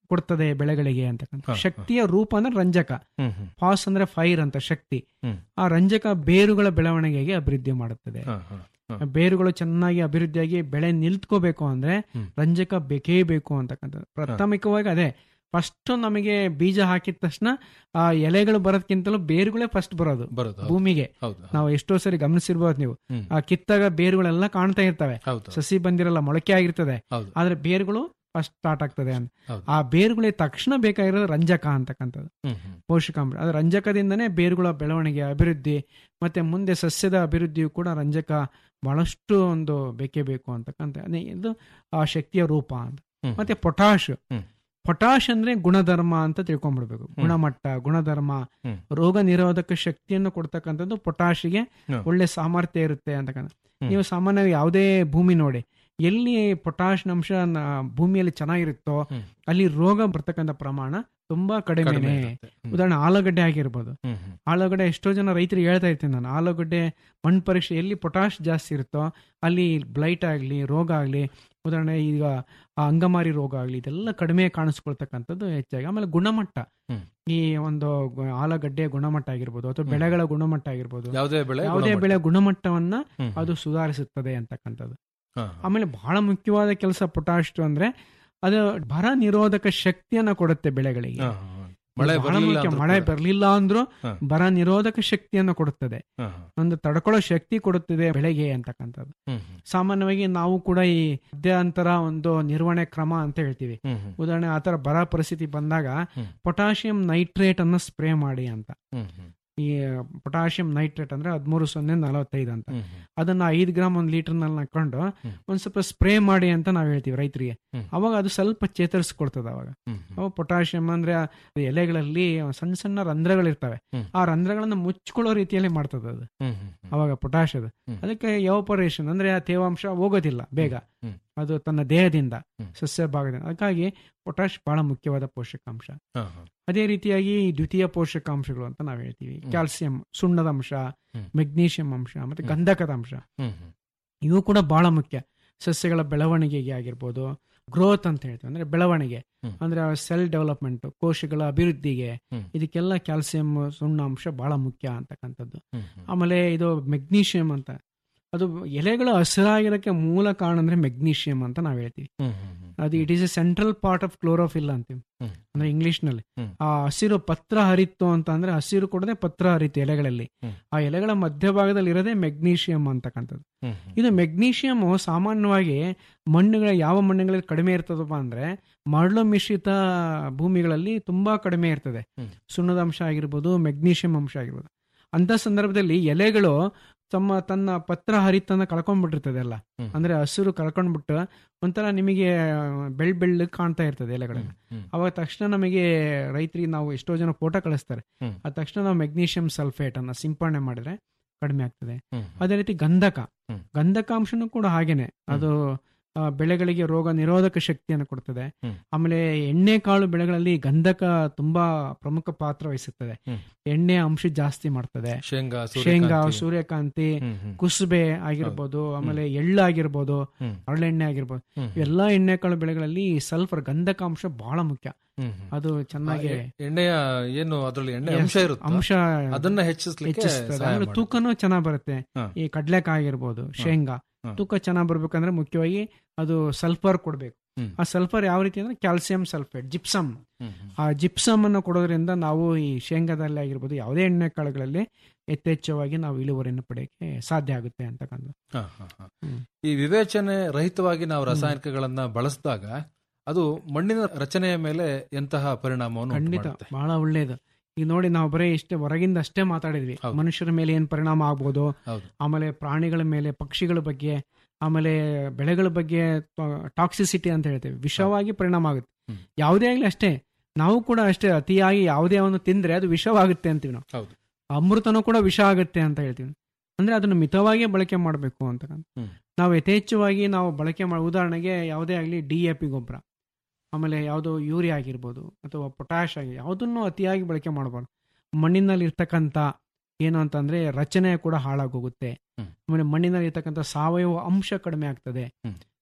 ಕೊಡ್ತದೆ ಬೆಳೆಗಳಿಗೆ ಅಂತಕ್ಕಂಥ ಹಾ, ಹಾ. ಶಕ್ತಿಯ ರೂಪ ಅಂದ್ರೆ ರಂಜಕ ಹ್ಮ್ ಹ್ಮ್ ಫಾಸ್ ಅಂದ್ರೆ ಫೈರ್ ಅಂತ ಶಕ್ತಿ ಹ್ಮ್. ಆ ರಂಜಕ ಬೇರುಗಳ ಬೆಳವಣಿಗೆಗೆ ಅಭಿವೃದ್ಧಿ ಮಾಡುತ್ತದೆ ಹಾ, ಹಾ, ಹಾ. ಬೇರುಗಳು ಚೆನ್ನಾಗಿ ಅಭಿವೃದ್ಧಿಯಾಗಿ ಬೆಳೆ ನಿಲ್ತ್ಕೋಬೇಕು ಅಂದ್ರೆ ಹ್ಮ್. ರಂಜಕ ಬೇಕೇ ಬೇಕು ಅಂತಕ್ಕಂಥದ್ದು ಪ್ರಾಥಮಿಕವಾಗಿ ಅದೇ ಫಸ್ಟ್ ನಮಗೆ ಬೀಜ ಹಾಕಿದ ತಕ್ಷಣ ಆ ಎಲೆಗಳು ಬರೋದಕ್ಕಿಂತಲೂ ಬೇರುಗಳೇ ಫಸ್ಟ್ ಬರೋದು ಬರೋದು ಹೌದು. ಭೂಮಿಗೆ ಹೌದು ನಾವು ಎಷ್ಟೋ ಸರಿ ಗಮನಿಸಿರ್ಬೋದು ನೀವು ಹ್ಮ್. ಆ ಕಿತ್ತಾಗ ಬೇರುಗಳೆಲ್ಲ ಕಾಣ್ತಾ ಇರ್ತವೆ ಹೌದು ಸಸಿ ಬಂದಿರಲ್ಲ ಮೊಳಕೆ ಆಗಿರ್ತದೆ ಹೌದು ಆದ್ರೆ ಬೇರುಗಳು ಫಸ್ಟ್ ಸ್ಟಾರ್ಟ್ ಆಗ್ತದೆ ಅಂತ ಹೌದು. ಆ ಬೇರುಗಳಿಗೆ ತಕ್ಷಣ ಬೇಕಾಗಿರೋದು ರಂಜಕ ಅಂತಕ್ಕಂಥದ್ದು ಹ್ಮ್ ಹ್ಮ್ ಪೋಷಕಾಂಶ ಅದು ರಂಜಕದಿಂದನೇ ಬೇರುಗಳ ಬೆಳವಣಿಗೆ ಅಭಿವೃದ್ಧಿ ಮತ್ತೆ ಮುಂದೆ ಸಸ್ಯದ ಅಭಿವೃದ್ಧಿಯು ಕೂಡ ರಂಜಕ ಬಹಳಷ್ಟು ಒಂದು ಬೇಕೇ ಬೇಕು ಅಂತಕ್ಕಂಥ ಅದೇ ಇದು ಆ ಶಕ್ತಿಯ ರೂಪ ಅಂತ ಹ್ಮ್. ಮತ್ತೆ ಪೊಟಾಶ್ ಹ್ಮ್. ಪೊಟಾಶ್ ಅಂದ್ರೆ ಗುಣಧರ್ಮ ಅಂತ ತಿಳ್ಕೊಂಡ್ಬಿಡ್ಬೇಕು ಗುಣಮಟ್ಟ ಗುಣಧರ್ಮ ಹ್ಮ್. ರೋಗ ನಿರೋಧಕ ಶಕ್ತಿಯನ್ನು ಕೊಡ್ತಕ್ಕಂಥದ್ದು ಪೊಟಾಶ್ಗೆ ಹ್ಮ್. ಒಳ್ಳೆ ಸಾಮರ್ಥ್ಯ ಇರುತ್ತೆ ಅಂತಕ್ಕಂಥ ಹ್ಮ್. ನೀವು ಸಾಮಾನ್ಯವಾಗಿ ಯಾವುದೇ ಭೂಮಿ ನೋಡಿ ಎಲ್ಲಿ ಪೊಟಾಶ್ ಅಂಶ ನ- ಭೂಮಿಯಲ್ಲಿ ಚೆನ್ನಾಗಿರುತ್ತೋ ಹ್ಮ್. ಅಲ್ಲಿ ರೋಗ ಬರ್ತಕ್ಕಂಥ ಪ್ರಮಾಣ ತುಂಬಾ ಕಡಿಮೆ ಕಡಿಮೆನೆ ಇರುತ್ತೆ. ಹ್ಮ್. ಉದಾಹರಣೆ ಆಲೂಗಡ್ಡೆ ಆಗಿರ್ಬೋದು ಹ್ಮ್ ಹ್ಮ್ ಆಲೂಗಡ್ಡೆ ಎಷ್ಟೋ ಜನ ರೈತರಿಗೆ ಹೇಳ್ತಾ ಇರ್ತೀನಿ ನಾನು ಆಲೂಗಡ್ಡೆ ಮಣ್ಣು ಪರೀಕ್ಷೆ ಎಲ್ಲಿ ಪೊಟಾಶ್ ಜಾಸ್ತಿ ಇರುತ್ತೋ ಅಲ್ಲಿ ಬ್ಲೈಟ್ ಆಗಲಿ ರೋಗ ಆಗಲಿ ಉದಾಹರಣೆ ಈಗ ಆ ಅಂಗಮಾರಿ ರೋಗ ಆಗಲಿ ಇದೆಲ್ಲ ಕಡಿಮೆ ಕಾಣಿಸ್ಕೊಳ್ತಕ್ಕಂಥದ್ದು ಹೆಚ್ಚಾಗಿ ಆಮೇಲೆ ಗುಣಮಟ್ಟ ಹ್ಮ್. ಈ ಒಂದು ಗು- ಆಲೂಗಡ್ಡೆ ಗುಣಮಟ್ಟ ಆಗಿರ್ಬೋದು ಅಥವಾ ಹ್ಮ್. ಬೆಳೆಗಳ ಗುಣಮಟ್ಟ ಆಗಿರ್ಬೋದು ಯಾವುದೇ ಬೆಳೆ ಯಾವುದೇ ಗುಣಮಟ್ಟ. ಬೆಳೆ ಗುಣಮಟ್ಟವನ್ನ ಹ್ಮ್ ಹ್ಮ್. ಅದು ಸುಧಾರಿಸುತ್ತದೆ ಅಂತಕ್ಕಂಥದ್ದು ಹಾ, ಹಾ. ಆಮೇಲೆ ಬಹಳ ಮುಖ್ಯವಾದ ಕೆಲಸ ಪೊಟಾಶ್ ಅಂದ್ರೆ ಅದು ಬರ ನಿರೋಧಕ ಶಕ್ತಿಯನ್ನ ಕೊಡುತ್ತೆ ಬೆಳೆಗಳಿಗೆ ಹಾ, ಹಾ, ಹಾ. ಮಳೆ ಬಹಳ ಬರಲಿಲ್ಲ ಮುಖ್ಯ. ಅಂದ್ರೂ ಮಳೆ ಕೂಡ. ಬರಲಿಲ್ಲ ಅಂದ್ರೂ ಹಾ. ಬರ ನಿರೋಧಕ ಶಕ್ತಿಯನ್ನು ಕೊಡುತ್ತದೆ ಹಾ, ಹಾ. ಒಂದು ತಡ್ಕೊಳ್ಳೋ ಶಕ್ತಿ ಕೊಡುತ್ತದೆ ಬೆಳೆಗೆ ಅಂತಕ್ಕಂಥದ್ದು ಹ್ಮ್ ಹ್ಮ್. ಸಾಮಾನ್ಯವಾಗಿ ನಾವು ಕೂಡ ಈ ಮಧ್ಯಂತರ ಒಂದು ನಿರ್ವಹಣೆ ಕ್ರಮ ಅಂತ ಹೇಳ್ತೀವಿ ಹ್ಮ್ ಹ್ಮ್. ಉದಾಹರಣೆ ಆತರ ಬರ ಪರಿಸ್ಥಿತಿ ಬಂದಾಗ ಹ್ಮ್. ಪೊಟಾಷಿಯಂ ನೈಟ್ರೇಟ್ ಅನ್ನು ಸ್ಪ್ರೇ ಮಾಡಿ ಅಂತ ಹ್ಮ್ ಹ್ಮ್. ಈ ಪೊಟಾಷಿಯಂ ನೈಟ್ರೇಟ್ ಅಂದ್ರೆ ಹದಿಮೂರು ಸೊನ್ನೆ ನಲವತ್ತೈದು ಅಂತ ಹ್ಮ್ ಹ್ಮ್. ಅದನ್ನ ಐದು ಗ್ರಾಮ್ ಒಂದು ಲೀಟರ್ ನಲ್ಲಿ ಹಾಕೊಂಡು ಹ್ಮ್. ಒಂದ್ ಸ್ವಲ್ಪ ಸ್ಪ್ರೇ ಮಾಡಿ ಅಂತ ನಾವು ಹೇಳ್ತೀವಿ ರೈತರಿಗೆ ಹ್ಮ್. ಅವಾಗ ಅದು ಸ್ವಲ್ಪ ಚೇತರಿಸ್ಕೊಡ್ತದೆ ಅವಾಗ ಹ್ಮ್ ಹ್ಮ್. ಅವಾಗ ಪೊಟಾಷಿಯಂ ಅಂದ್ರೆ ಆ ಎಲೆಗಳಲ್ಲಿ ಸಣ್ಣ ಸಣ್ಣ ರಂಧ್ರಗಳಿರ್ತವೆ ಹ್ಮ್. ಆ ರಂಧ್ರಗಳನ್ನ ಮುಚ್ಕೊಳ್ಳೋ ರೀತಿಯಲ್ಲಿ ಮಾಡ್ತದೆ ಅದು ಹ್ಮ್ ಹ್ಮ್. ಅವಾಗ ಪೊಟಾಷ್ ಅದು ಹ್ಮ್. ಅದಕ್ಕೆ ಎವಪರೇಷನ್ ಅಂದ್ರೆ ಆ ತೇವಾಂಶ ಹೋಗೋದಿಲ್ಲ ಬೇಗ ಹ್ಮ್. ಅದು ತನ್ನ ದೇಹದಿಂದ ಹ್ಮ್. ಸಸ್ಯ ಭಾಗದಿಂದ ಅದಕ್ಕಾಗಿ ಪೊಟಾಷ್ ಬಹಳ ಮುಖ್ಯವಾದ ಪೋಷಕಾಂಶ ಹಾ, ಹಾ. ಅದೇ ರೀತಿಯಾಗಿ ಈ ದ್ವಿತೀಯ ಪೋಷಕಾಂಶಗಳು ಅಂತ ನಾವು ಹೇಳ್ತೀವಿ ಹ್ಮ್. ಕ್ಯಾಲ್ಸಿಯಂ ಸುಣ್ಣದ ಅಂಶ ಹ್ಮ್. ಮೆಗ್ನೀಷಿಯಂ ಅಂಶ ಮತ್ತೆ ಹ್ಮ್. ಗಂಧಕದ ಅಂಶ ಹ್ಮ್ ಹ್ಮ್. ಇವು ಕೂಡ ಬಹಳ ಮುಖ್ಯ ಸಸ್ಯಗಳ ಬೆಳವಣಿಗೆಗೆ ಆಗಿರ್ಬೋದು ಗ್ರೋತ್ ಅಂತ ಹೇಳ್ತೀವಿ ಅಂದ್ರೆ ಬೆಳವಣಿಗೆ ಹ್ಮ್. ಅಂದ್ರೆ ಸೆಲ್ ಡೆವಲಪ್ಮೆಂಟ್ ಕೋಶಗಳ ಅಭಿವೃದ್ಧಿಗೆ ಹ್ಮ್. ಇದಕ್ಕೆಲ್ಲ ಕ್ಯಾಲ್ಸಿಯಂ ಸುಣ್ಣ ಅಂಶ ಬಹಳ ಮುಖ್ಯ ಅಂತಕ್ಕಂಥದ್ದು ಹ್ಮ್ ಹ್ಮ್. ಆಮೇಲೆ ಇದು ಮೆಗ್ನೀಷಿಯಂ ಅಂತ ಅದು ಎಲೆಗಳು ಹಸಿರಾಗಿರೋಕ್ಕೆ ಮೂಲ ಕಾರಣ ಅಂದ್ರೆ ಮೆಗ್ನೀಷಿಯಂ ಅಂತ ನಾವು ಹೇಳ್ತೀವಿ ಹ್ಮ್ ಹ್ಮ್ ಹ್ಮ್. ಅದು it is a central part of chlorophyll ಅಂತೀವಿ ಹ್ಮ್. ಅಂದ್ರೆ ಇಂಗ್ಲಿಷ್ ನಲ್ಲಿ ಹ್ಮ್. ಆ ಹಸಿರು ಪತ್ರ ಹರಿತ್ತು ಅಂತ ಅಂದ್ರೆ ಹಸಿರು ಕೊಡದೆ ಪತ್ರ ಹರಿತು ಎಲೆಗಳಲ್ಲಿ ಹ್ಮ್. ಆ ಎಲೆಗಳ ಮಧ್ಯಭಾಗದಲ್ಲಿ ಇರೋದೇ ಮೆಗ್ನೀಷಿಯಂ ಅಂತಕ್ಕಂಥದ್ದು ಹ್ಮ್ ಹ್ಮ್. ಇದು ಮೆಗ್ನೀಷಿಯಂ ಸಾಮಾನ್ಯವಾಗಿ ಮಣ್ಣುಗಳ ಯಾವ ಮಣ್ಣುಗಳಲ್ಲಿ ಕಡಿಮೆ ಇರ್ತದಪ್ಪ ಅಂದ್ರೆ ಮರಳು ಮಿಶ್ರಿತ ಭೂಮಿಗಳಲ್ಲಿ ತುಂಬಾ ಕಡಿಮೆ ಇರ್ತದೆ ಹ್ಮ್. ಸುಣ್ಣದ ಅಂಶ ಆಗಿರ್ಬೋದು ಮೆಗ್ನೀಷಿಯಂ ಅಂಶ ಆಗಿರ್ಬೋದು ಅಂತ ಸಂದರ್ಭದಲ್ಲಿ ಎಲೆಗಳು ತಮ್ಮ ತನ್ನ ಪತ್ರ ಹರಿತನ್ನ ಕಳ್ಕೊಂಡ್ಬಿಟ್ಟಿರ್ತದೆ ಎಲ್ಲ ಹ್ಮ್. ಅಂದ್ರೆ ಹಸಿರು ಕಳ್ಕೊಂಡ್ಬಿಟ್ಟು ಒಂಥರ ನಿಮಗೆ ಬೆಳ್ ಬೆಳ್ಳಗ್ ಕಾಣ್ತಾ ಇರ್ತದೆ ಎಲೆಗಳೆಲ್ಲ ಹ್ಮ್. ಅವಾಗ ತಕ್ಷಣ ನಮಗೆ ರೈತರಿಗೆ ನಾವು ಎಷ್ಟೋ ಜನ ಫೋಟೋ ಕಳಿಸ್ತಾರೆ ಹ್ಮ್. ಅದ ತಕ್ಷಣ ನಾವು ಮೆಗ್ನೀಷಿಯಂ ಸಲ್ಫೇಟ್ ಅನ್ನ ಸಿಂಪಡಣೆ ಮಾಡಿದ್ರೆ ಕಡಿಮೆ ಆಗ್ತದೆ ಹ್ಮ್. ಅದೇ ರೀತಿ ಗಂಧಕ ಹ್ಮ್. ಗಂಧಕಾಂಶನೂ ಕೂಡ ಹಾಗೇನೆ ಅದು ಆ, ಬೆಳೆಗಳಿಗೆ ರೋಗ ನಿರೋಧಕ ಶಕ್ತಿಯನ್ನು ಕೊಡ್ತದೆ ಹ್ಮ್. ಆಮೇಲೆ ಎಣ್ಣೆ ಕಾಳು ಬೆಳೆಗಳಲ್ಲಿ ಗಂಧಕ ತುಂಬಾ ಪ್ರಮುಖ ಪಾತ್ರ ವಹಿಸುತ್ತದೆ ಹ್ಮ್. ಎಣ್ಣೆ ಅಂಶ ಜಾಸ್ತಿ ಮಾಡ್ತದೆ ಶೇಂಗಾ ಶೇಂಗಾ ಸೂರ್ಯಕಾಂತಿ. ಸೂರ್ಯಕಾಂತಿ ಹ್ಮ್ ಹ್ಮ್. ಕುಸುಬೆ ಆಗಿರ್ಬೋದು ಆಮೇಲೆ ಎಳ್ಳು ಆಗಿರ್ಬೋದು ಹ್ಮ್. ಹರಳೆಣ್ಣೆ ಆಗಿರ್ಬೋದು ಹ್ಮ್. ಇವೆಲ್ಲಾ ಎಣ್ಣೆಕಾಳು ಬೆಳೆಗಳಲ್ಲಿ ಸಲ್ಫರ್ ಗಂಧಕಾಂಶ ಬಹಳ ಮುಖ್ಯ ಹ್ಮ್ ಹ್ಮ್. ಅದು ಚೆನ್ನಾಗಿ ಆ, ಎ- ಎಣ್ಣೆಯ ಏನು ಅದ್ರಲ್ಲಿ ಎಣ್ಣೆ Yes, ಅಂಶ ಇರುತ್ತೆ ಅಂಶ ಅದನ್ನ ಹೆಚ್ಚಿಸ್ಲಿಕ್ಕೆ ಹೆಚ್ಚಿಸ್ತದೆ ಸಹಾಯ ಆಮೇಲೆ ಮಾಡುತ್ತೆ. ತೂಕನೂ ಚೆನ್ನಾಗ್ ಬರುತ್ತೆ ಹಾ. ಈ ಕಡ್ಲೆಕಾಯಿ ಆಗಿರ್ಬೋದು ಶೇಂಗಾ ಹಾ. ತೂಕ ಚೆನ್ನಾಗ್ ಬರ್ಬೇಕಂದ್ರೆ ಮುಖ್ಯವಾಗಿ ಅದು ಸಲ್ಫರ್ ಕೊಡ್ಬೇಕು ಹ್ಮ್. ಆ ಸಲ್ಫರ್ ಯಾವ ರೀತಿ ಅಂದ್ರೆ ಕ್ಯಾಲ್ಸಿಯಂ ಸಲ್ಫೇಟ್ ಜಿಪ್ಸಮ್ ಹ್ಮ್ ಹ್ಮ್. ಆ ಜಿಪ್ಸಮ್ ಅನ್ನು ಕೊಡೋದ್ರಿಂದ ನಾವು ಈ ಶೇಂಗಾದಲ್ಲಿ ಆಗಿರ್ಬೋದು ಯಾವುದೇ ಎಣ್ಣೆ ಕಾಳುಗಳಲ್ಲಿ ಯಥೇಚ್ಛವಾಗಿ ನಾವು ಇಳುವರಿಯನ್ನು ಪಡೆಯಕ್ಕೆ ಸಾಧ್ಯ ಆಗುತ್ತೆ ಅಂತಕ್ಕಂಥ ಹಾ, ಹಾ, ಹಾ. ಹ್ಮ್. ಈ ವಿವೇಚನೆ ರಹಿತವಾಗಿ ನಾವು ರಾಸಾಯನಿಕಗಳನ್ನ ಬಳಸಿದಾಗ ಅದು ಮಣ್ಣಿನ ರಚನೆಯ ಮೇಲೆ ಎಂತಹ ಪರಿಣಾಮವನ್ನು ಉಂಟು ಖಂಡಿತ ಮಾಡುತ್ತೆ? ಬಹಳ ಒಳ್ಳೇದು ಈಗ ನೋಡಿ ನಾವು ಬರೀ ಇಷ್ಟೇ ಹೊರಗಿಂದ ಅಷ್ಟೇ ಮಾತಾಡಿದ್ವಿ ಹೌದು. ಮನುಷ್ಯರ ಮೇಲೆ ಏನ್ ಪರಿಣಾಮ ಆಗ್ಬೋದು ಹೌದು ಆಮೇಲೆ ಪ್ರಾಣಿಗಳ ಮೇಲೆ ಪಕ್ಷಿಗಳ ಬಗ್ಗೆ ಆಮೇಲೆ ಬೆಳೆಗಳ ಬಗ್ಗೆ ಟಾಕ್ಸಿಸಿಟಿ ಅಂತ ಹೇಳ್ತೇವೆ ವಿಷವಾಗಿ ಪರಿಣಾಮ ಆಗುತ್ತೆ ಹ್ಮ್. ಯಾವುದೇ ಆಗಲಿ ಅಷ್ಟೇ ನಾವು ಕೂಡ ಅಷ್ಟೇ ಅತಿಯಾಗಿ ಯಾವುದೇ ಒಂದು ತಿಂದ್ರೆ ಅದು ವಿಷವಾಗುತ್ತೆ ಅಂತೀವಿ ನಾವು ಹೌದು ಅಮೃತನೂ ಕೂಡ ವಿಷ ಆಗುತ್ತೆ ಅಂತ ಹೇಳ್ತೀವಿ ಅಂದ್ರೆ ಅದನ್ನು ಮಿತವಾಗಿ ಬಳಕೆ ಮಾಡಬೇಕು ಅಂತ ಹ್ಮ್. ನಾವು ಯಥೇಚ್ಛವಾಗಿ ನಾವು ಬಳಕೆ ಮಾಡಿ ಉದಾಹರಣೆಗೆ ಯಾವುದೇ ಆಗಲಿ ಡಿ ಎ ಪಿ ಗೊಬ್ಬರ ಆಮೇಲೆ ಯಾವುದೋ ಯೂರಿಯಾ ಆಗಿರ್ಬೋದು ಅಥವಾ ಪೊಟ್ಯಾಶ್ ಆಗಿ ಯಾವುದನ್ನು ಅತಿಯಾಗಿ ಬಳಕೆ ಮಾಡಬಾರ್ದು ಮಣ್ಣಿನಲ್ಲಿ ಇರ್ತಕ್ಕಂಥ ಏನು ಅಂತಂದ್ರೆ ರಚನೆ ಕೂಡ ಹಾಳಾಗೋಗುತ್ತೆ ಹ್ಮ್. ಆಮೇಲೆ ಮಣ್ಣಿನಲ್ಲಿ ಇರ್ತಕ್ಕಂಥ ಸಾವಯವ ಅಂಶ ಕಡಿಮೆ ಆಗ್ತದೆ ಹ್ಮ್.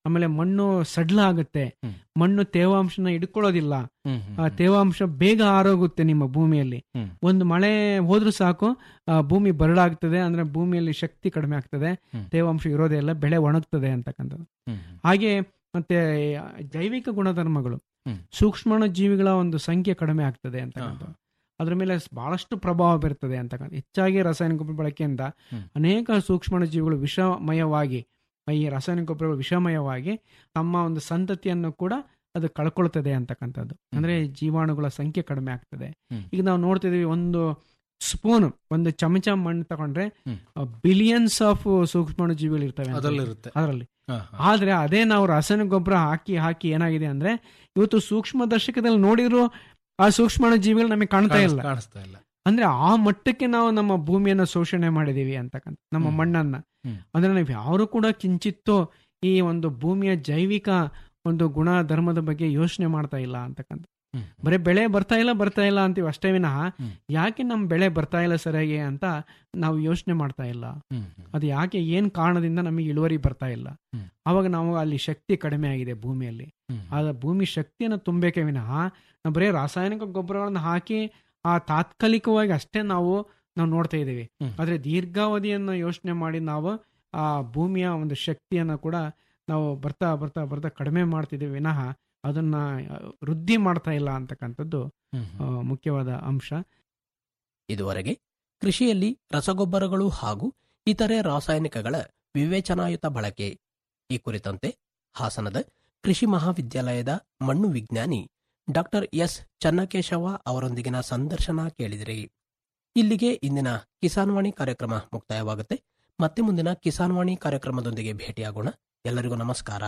ಆಮೇಲೆ ಮಣ್ಣು ಸಡ್ಲ ಆಗುತ್ತೆ ಹ್ಮ್. ಮಣ್ಣು ತೇವಾಂಶನ ಹಿಡ್ಕೊಳ್ಳೋದಿಲ್ಲ ಹ್ಮ್, ಹ್ಮ್, ಆ ತೇವಾಂಶ ಬೇಗ ಆರೋಗುತ್ತೆ ನಿಮ್ಮ ಭೂಮಿಯಲ್ಲಿ ಹ್ಮ್. ಒಂದು ಮಳೆ ಹೋದ್ರೂ ಸಾಕು ಆ ಭೂಮಿ ಬರಡಾಗ್ತದೆ ಅಂದ್ರೆ ಭೂಮಿಯಲ್ಲಿ ಶಕ್ತಿ ಕಡಿಮೆ ಆಗ್ತದೆ ಹ್ಮ್. ತೇವಾಂಶ ಇರೋದೇ ಇಲ್ಲ ಬೆಳೆ ಒಣಗ್ತದೆ ಅಂತಕ್ಕಂಥದ್ದು ಹ್ಮ್, ಹಾಗೆ ಮತ್ತೆ ಜೈವಿಕ ಗುಣಧರ್ಮಗಳು ಹ್ಮ್. ಸೂಕ್ಷ್ಮಾಣು ಜೀವಿಗಳ ಒಂದು ಸಂಖ್ಯೆ ಕಡಿಮೆ ಆಗ್ತದೆ ಅಂತಕ್ಕಂಥದ್ದು ಅದ್ರ ಮೇಲೆ ಬಹಳಷ್ಟು ಪ್ರಭಾವ ಬೀರ್ತದೆ ಅಂತಕ್ಕಂಥ ಹೆಚ್ಚಾಗಿ ರಾಸಾಯನಿಕ ಗೊಬ್ಬರ ಬಳಕೆಯಿಂದ ಹ್ಮ್. ಅನೇಕ ಸೂಕ್ಷ್ಮಾಣು ಜೀವಿಗಳು ವಿಷಮಯವಾಗಿ ಈ ರಾಸಾಯನಿಕ ಗೊಬ್ಬರಗಳು ವಿಷಮಯವಾಗಿ ತಮ್ಮ ಒಂದು ಸಂತತಿಯನ್ನು ಕೂಡ ಅದು ಕಳ್ಕೊಳ್ತದೆ ಅಂತಕ್ಕಂಥದ್ದು ಅಂದ್ರೆ ಜೀವಾಣುಗಳ ಸಂಖ್ಯೆ ಕಡಿಮೆ ಆಗ್ತದೆ ಹ್ಮ್. ಈಗ ನಾವು ನೋಡ್ತಿದೀವಿ ಒಂದು ಸ್ಪೂನ್ ಒಂದು ಚಮಚ ಮಣ್ಣು ತಗೊಂಡ್ರೆ ಹ್ಮ್. ಬಿಲಿಯನ್ಸ್ ಆಫ್ ಸೂಕ್ಷ್ಮಾಣು ಜೀವಿಗಳು ಇರ್ತವೆ ಅಂತ. ಅದರಲ್ಲಿರುತ್ತೆ ಅದರಲ್ಲಿ ಹಾ, ಹಾ. ಆದ್ರೆ ಅದೇ ನಾವು ರಾಸಾಯನಿಕ ಗೊಬ್ಬರ ಹಾಕಿ ಹಾಕಿ ಏನಾಗಿದೆ ಅಂದ್ರೆ ಇವತ್ತು ಸೂಕ್ಷ್ಮ ದರ್ಶಕದಲ್ಲಿ ನೋಡಿದ್ರು ಆ ಸೂಕ್ಷ್ಮಾಣು ಜೀವಿಗಳು ನಮಗೆ ಕಾಣ್ತಾ ಇಲ್ಲ ಕಾಣಿಸ್- ಕಾಣಿಸ್ತಾ ಇಲ್ಲ ಅಂದ್ರೆ ಆ ಮಟ್ಟಕ್ಕೆ ನಾವು ನಮ್ಮ ಭೂಮಿಯನ್ನ ಶೋಷಣೆ ಮಾಡಿದೀವಿ ಅಂತಕ್ಕಂಥ ನಮ್ಮ ಹ್ಮ್. ಮಣ್ಣನ್ನ ಹ್ಮ್. ಅಂದ್ರೆ ನಾವು ಯಾರು ಕೂಡ ಕಿಂಚಿತ್ತೋ ಈ ಒಂದು ಭೂಮಿಯ ಜೈವಿಕ ಒಂದು ಗುಣ ಧರ್ಮದ ಬಗ್ಗೆ ಯೋಚನೆ ಮಾಡ್ತಾ ಇಲ್ಲ ಅಂತಕ್ಕಂಥ ಹ್ಮ್. ಬರೀ ಬೆಳೆ ಬರ್ತಾ ಇಲ್ಲ ಬರ್ತಾ ಇಲ್ಲ ಅಂತೀವಿ ಅಷ್ಟೇ ವಿನಃ ಹ್ಮ್. ಯಾಕೆ ನಮ್ಮ ಬೆಳೆ ಬರ್ತಾ ಇಲ್ಲ ಸರಿಯಾಗಿ ಅಂತ ನಾವು ಯೋಚನೆ ಮಾಡ್ತಾ ಇಲ್ಲ ಹ್ಮ್, ಹ್ಮ್. ಅದು ಯಾಕೆ ಏನ್ ಕಾರಣದಿಂದ ನಮಗೆ ಇಳುವರಿ ಬರ್ತಾ ಇಲ್ಲ ಹ್ಮ್. ಅವಾಗ ನಾವು ಅಲ್ಲಿ ಶಕ್ತಿ ಕಡಿಮೆ ಆಗಿದೆ ಭೂಮಿಯಲ್ಲಿ ಹ್ಮ್. ಆದ ಭೂಮಿ ಶಕ್ತಿಯನ್ನು ತುಂಬಬೇಕೆ ವಿನಃ ನಾವು ಬರೀ ರಾಸಾಯನಿಕ ಗೊಬ್ಬರಗಳನ್ನ ಹಾಕಿ ಆ ತಾತ್ಕಾಲಿಕವಾಗಿ ಅಷ್ಟೇ ನಾವು ನಾವು ನೋಡ್ತಾ ಇದ್ದೀವಿ ಹ್ಮ್. ಆದ್ರೆ ದೀರ್ಘಾವಧಿಯನ್ನು ಯೋಚನೆ ಮಾಡಿ ನಾವು ಆ ಭೂಮಿಯ ಒಂದು ಶಕ್ತಿಯನ್ನು ಕೂಡ ನಾವು ಬರ್ತಾ ಬರ್ತಾ ಬರ್ತಾ ಕಡಿಮೆ ಮಾಡ್ತಿದ್ದೀವಿ ವಿನಃ ಅದನ್ನ ಆ, ವೃದ್ಧಿ ಮಾಡ್ತಾ ಇಲ್ಲ ಅಂತಕ್ಕಂಥದ್ದು ಹ್ಮ್, ಆ, ಹ್ಮ್. ಮುಖ್ಯವಾದ ಅಂಶ ಇದುವರೆಗೆ ಕೃಷಿಯಲ್ಲಿ ರಸಗೊಬ್ಬರಗಳು ಹಾಗೂ ಇತರೆ ರಾಸಾಯನಿಕಗಳ ವಿವೇಚನಾಯುತ ಬಳಕೆ ಈ ಕುರಿತಂತೆ ಹಾಸನದ ಕೃಷಿ ಮಹಾವಿದ್ಯಾಲಯದ ಮಣ್ಣು ವಿಜ್ಞಾನಿ ಡಾಕ್ಟರ್ ಎಸ್ ಚನ್ನಕೇಶವ ಅವರೊಂದಿಗಿನ ಸಂದರ್ಶನ ಕೇಳಿದಿರಿ ಇಲ್ಲಿಗೆ ಇಂದಿನ ಕಿಸಾನ್ ವಾಣಿ ಕಾರ್ಯಕ್ರಮ ಮುಕ್ತಾಯವಾಗುತ್ತೆ ಮತ್ತೆ ಮುಂದಿನ ಕಿಸಾನ್ ವಾಣಿ ಕಾರ್ಯಕ್ರಮದೊಂದಿಗೆ ಭೇಟಿಯಾಗೋಣ ಎಲ್ಲರಿಗೂ ನಮಸ್ಕಾರ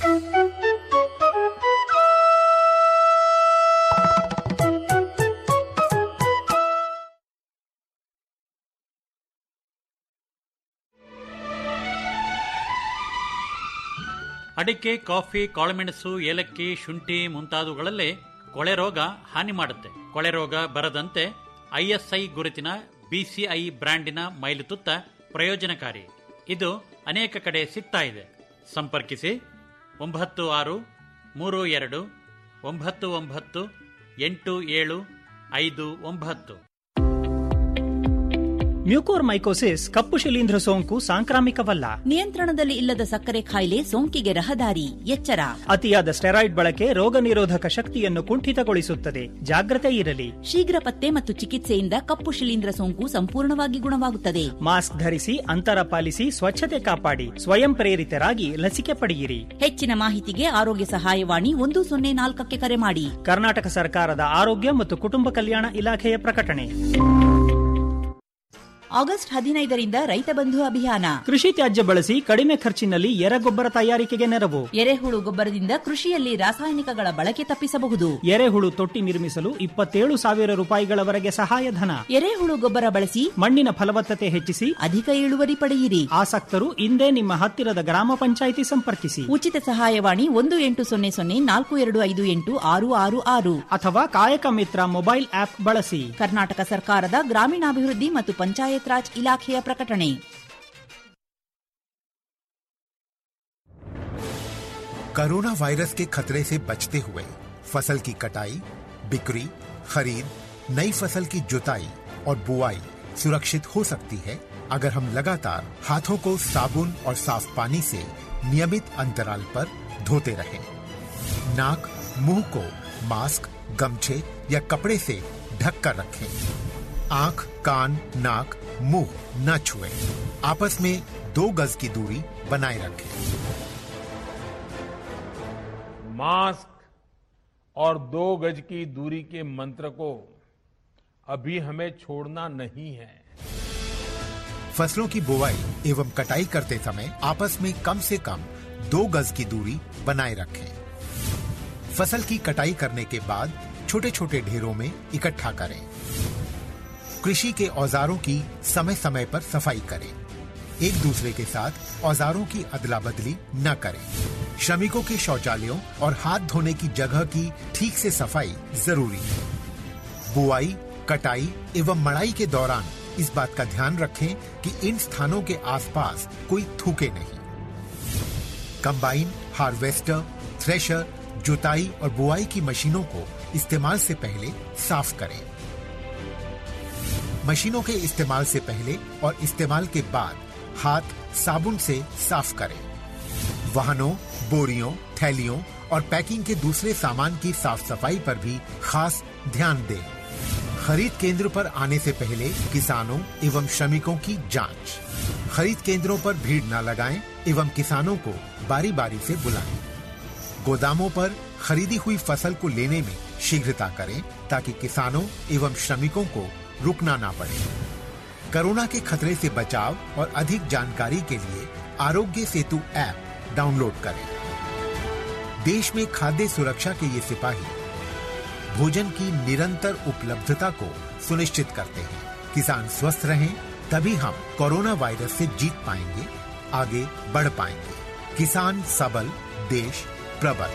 ಅಡಿಕೆ ಕಾಫಿ ಕಾಳುಮೆಣಸು ಏಲಕ್ಕಿ ಶುಂಠಿ ಮುಂತಾದವುಗಳಲ್ಲೇ ಕೊಳೆ ರೋಗ ಹಾನಿ ಮಾಡುತ್ತೆ ಕೊಳೆ ರೋಗ ಬರದಂತೆ ಐಎಸ್ಐ ಗುರುತಿನ ಬಿಸಿಐ ಬ್ರ್ಯಾಂಡಿನ ಮೈಲುತುತ್ತ ಪ್ರಯೋಜನಕಾರಿ ಇದು ಅನೇಕ ಕಡೆ ಸಿಗ್ತಾ ಇದೆ ಸಂಪರ್ಕಿಸಿ ಒಂಬತ್ತು ಆರು ಮೂರು ಎರಡು ಒಂಬತ್ತು ಒಂಬತ್ತು ಎಂಟು ಏಳು ಐದು ಒಂಬತ್ತು ಮ್ಯೂಕೋರ್ಮೈಕೋಸಿಸ್ ಕಪ್ಪು ಶಿಲೀಂಧ್ರ ಸೋಂಕು ಸಾಂಕ್ರಾಮಿಕವಲ್ಲ ನಿಯಂತ್ರಣದಲ್ಲಿ ಇಲ್ಲದ ಸಕ್ಕರೆ ಕಾಯಿಲೆ ಸೋಂಕಿಗೆ ರಹದಾರಿ ಎಚ್ಚರ ಅತಿಯಾದ ಸ್ಟೆರಾಯ್ಡ್ ಬಳಕೆ ರೋಗ ನಿರೋಧಕ ಶಕ್ತಿಯನ್ನು ಕುಂಠಿತಗೊಳಿಸುತ್ತದೆ ಜಾಗ್ರತೆ ಇರಲಿ ಶೀಘ್ರ ಪತ್ತೆ ಮತ್ತು ಚಿಕಿತ್ಸೆಯಿಂದ ಕಪ್ಪು ಶಿಲೀಂಧ್ರ ಸೋಂಕು ಸಂಪೂರ್ಣವಾಗಿ ಗುಣವಾಗುತ್ತದೆ ಮಾಸ್ಕ್ ಧರಿಸಿ ಅಂತರ ಪಾಲಿಸಿ ಸ್ವಚ್ಛತೆ ಕಾಪಾಡಿ ಸ್ವಯಂ ಪ್ರೇರಿತರಾಗಿ ಲಸಿಕೆ ಪಡೆಯಿರಿ ಹೆಚ್ಚಿನ ಮಾಹಿತಿಗೆ ಆರೋಗ್ಯ ಸಹಾಯವಾಣಿ ಒಂದು ಸೊನ್ನೆ ನಾಲ್ಕಕ್ಕೆ ಕರೆ ಮಾಡಿ ಕರ್ನಾಟಕ ಸರ್ಕಾರದ ಆರೋಗ್ಯ ಮತ್ತು ಕುಟುಂಬ ಕಲ್ಯಾಣ ಇಲಾಖೆಯ ಪ್ರಕಟಣೆ ಆಗಸ್ಟ್ ಹದಿನೈದರಿಂದ ರೈತ ಬಂಧು ಅಭಿಯಾನ ಕೃಷಿ ತ್ಯಾಜ್ಯ ಬಳಸಿ ಕಡಿಮೆ ಖರ್ಚಿನಲ್ಲಿ ಎರೆಗೊಬ್ಬರ ತಯಾರಿಕೆಗೆ ನೆರವು ಎರೆಹುಳು ಗೊಬ್ಬರದಿಂದ ಕೃಷಿಯಲ್ಲಿ ರಾಸಾಯನಿಕಗಳ ಬಳಕೆ ತಪ್ಪಿಸಬಹುದು ಎರೆಹುಳು ತೊಟ್ಟಿ ನಿರ್ಮಿಸಲು ಇಪ್ಪತ್ತೇಳು ಸಾವಿರ ರೂಪಾಯಿಗಳವರೆಗೆ ಸಹಾಯಧನ ಎರೆಹುಳು ಗೊಬ್ಬರ ಬಳಸಿ ಮಣ್ಣಿನ ಫಲವತ್ತತೆ ಹೆಚ್ಚಿಸಿ ಅಧಿಕ ಇಳುವರಿ ಪಡೆಯಿರಿ ಆಸಕ್ತರು ಇಂದೇ ನಿಮ್ಮ ಹತ್ತಿರದ ಗ್ರಾಮ ಪಂಚಾಯಿತಿ ಸಂಪರ್ಕಿಸಿ ಉಚಿತ ಸಹಾಯವಾಣಿ ಒಂದು ಎಂಟು ಸೊನ್ನೆ ಸೊನ್ನೆ ನಾಲ್ಕು ಎರಡು ಐದು ಎಂಟು ಆರು ಆರು ಆರು ಅಥವಾ ಕಾಯಕ ಮಿತ್ರ ಮೊಬೈಲ್ ಆಪ್ ಬಳಸಿ ಕರ್ನಾಟಕ ಸರ್ಕಾರದ ಗ್ರಾಮೀಣಾಭಿವೃದ್ಧಿ ಮತ್ತು ಪಂಚಾಯತ್ ರಾಜ್ ಇಲಾಖೆಯ ಪ್ರಕಟಣೆ कोरोना वायरस के खतरे से बचते हुए फसल की कटाई बिक्री खरीद नई फसल की जुताई और बुआई सुरक्षित हो सकती है अगर हम लगातार हाथों को साबुन और साफ पानी से नियमित अंतराल पर धोते रहें। नाक मुंह को मास्क गमछे या कपड़े से ढक कर रखें आंख कान नाक मुंह न छुएं। आपस में दो गज की दूरी बनाए रखें मास्क और दो गज की दूरी के मंत्र को अभी हमें छोड़ना नहीं है फसलों की बुवाई एवं कटाई करते समय आपस में कम से कम दो गज की दूरी बनाए रखें फसल की कटाई करने के बाद छोटे छोटे ढेरों में इकट्ठा करें कृषि के औजारों की समय समय पर सफाई करें एक दूसरे के साथ औजारों की अदला बदली न करें श्रमिकों के शौचालयों और हाथ धोने की जगह की ठीक से सफाई जरूरी है बुआई कटाई एवं मड़ाई के दौरान इस बात का ध्यान रखें कि इन स्थानों के आसपास कोई थूके नहीं कंबाइन हार्वेस्टर थ्रेशर जुताई और बुआई की मशीनों को इस्तेमाल से पहले साफ करें मशीनों के इस्तेमाल से पहले और इस्तेमाल के बाद हाथ साबुन से साफ करें वाहनों बोरियों थैलियों और पैकिंग के दूसरे सामान की साफ सफाई पर भी खास ध्यान दें खरीद केंद्र पर आने से पहले किसानों एवं श्रमिकों की जांच खरीद केंद्रों पर भीड़ न लगाएं एवं किसानों को बारी बारी से बुलाएं गोदामों पर खरीदी हुई फसल को लेने में शीघ्रता करें ताकि किसानों एवं श्रमिकों को रुकना ना पड़े कोरोना के खतरे से बचाव और अधिक जानकारी के लिए आरोग्य सेतु ऐप डाउनलोड करें देश में खाद्य सुरक्षा के ये सिपाही भोजन की निरंतर उपलब्धता को सुनिश्चित करते हैं किसान स्वस्थ रहें तभी हम कोरोना वायरस से जीत पाएंगे आगे बढ़ पाएंगे किसान सबल देश प्रबल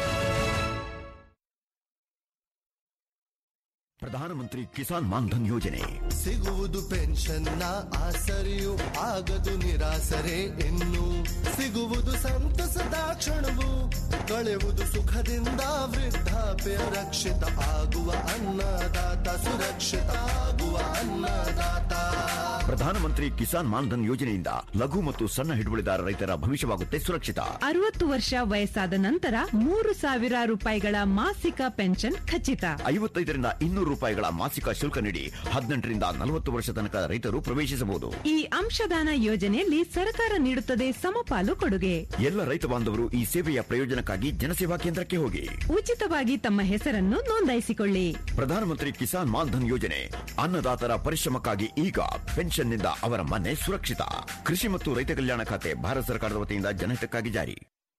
ಪ್ರಧಾನಮಂತ್ರಿ ಕಿಸಾನ್ ಮಾನ್ಧನ್ ಯೋಜನೆ ಸಿಗುವುದು ಪೆನ್ಷನ್ನ ಆಸರೆಯು ಆಗದು ನಿರಾಸರೆ ಇನ್ನು ಸಿಗುವುದು ಸಂತಸದ ಕ್ಷಣವು ಕಳೆವುದು ಸುಖದಿಂದ ವೃದ್ಧಾಪ್ಯ ರಕ್ಷಿತ ಆಗುವ ಅನ್ನದಾತ ಸುರಕ್ಷಿತ ಆಗುವ ಅನ್ನದಾತ ಪ್ರಧಾನಮಂತ್ರಿ ಕಿಸಾನ್ ಮಾನ್ಧನ್ ಯೋಜನೆಯಿಂದ ಲಘು ಮತ್ತು ಸಣ್ಣ ಹಿಡುವಳಿದಾರ ರೈತರ ಭವಿಷ್ಯವಾಗುತ್ತೆ ಸುರಕ್ಷಿತ ಅರವತ್ತು ವರ್ಷ ವಯಸ್ಸಾದ ನಂತರ ಮೂರು ಸಾವಿರ ರೂಪಾಯಿಗಳ ಮಾಸಿಕ ಪೆನ್ಷನ್ ಖಚಿತ ಐವತ್ತೈದರಿಂದ ಇನ್ನೂರು ರೂಪಾಯಿಗಳ ಮಾಸಿಕ ಶುಲ್ಕ ನೀಡಿ ಹದಿನೆಂಟರಿಂದ ನಲವತ್ತು ವರ್ಷ ತನಕ ರೈತರು ಪ್ರವೇಶಿಸಬಹುದು ಈ ಅಂಶದಾನ ಯೋಜನೆಯಲ್ಲಿ ಸರ್ಕಾರ ನೀಡುತ್ತದೆ ಸಮಪಾಲು ಕೊಡುಗೆ ಎಲ್ಲ ರೈತ ಬಾಂಧವರು ಈ ಸೇವೆಯ ಪ್ರಯೋಜನಕ್ಕಾಗಿ ಜನಸೇವಾ ಕೇಂದ್ರಕ್ಕೆ ಹೋಗಿ ಉಚಿತವಾಗಿ ತಮ್ಮ ಹೆಸರನ್ನು ನೋಂದಾಯಿಸಿಕೊಳ್ಳಿ ಪ್ರಧಾನಮಂತ್ರಿ ಕಿಸಾನ್ ಮಾನ್ಧನ್ ಯೋಜನೆ ಅನ್ನದಾತರ ಪರಿಶ್ರಮಕ್ಕಾಗಿ ಈಗ ಪೆನ್ಷನ್ನಿಂದ ಅವರ ಮನೆ ಸುರಕ್ಷಿತ ಕೃಷಿ ಮತ್ತು ರೈತ ಕಲ್ಯಾಣ ಖಾತೆ ಭಾರತ ಸರ್ಕಾರದ ವತಿಯಿಂದ ಜನಹಿತಕ್ಕಾಗಿ ಜಾರಿ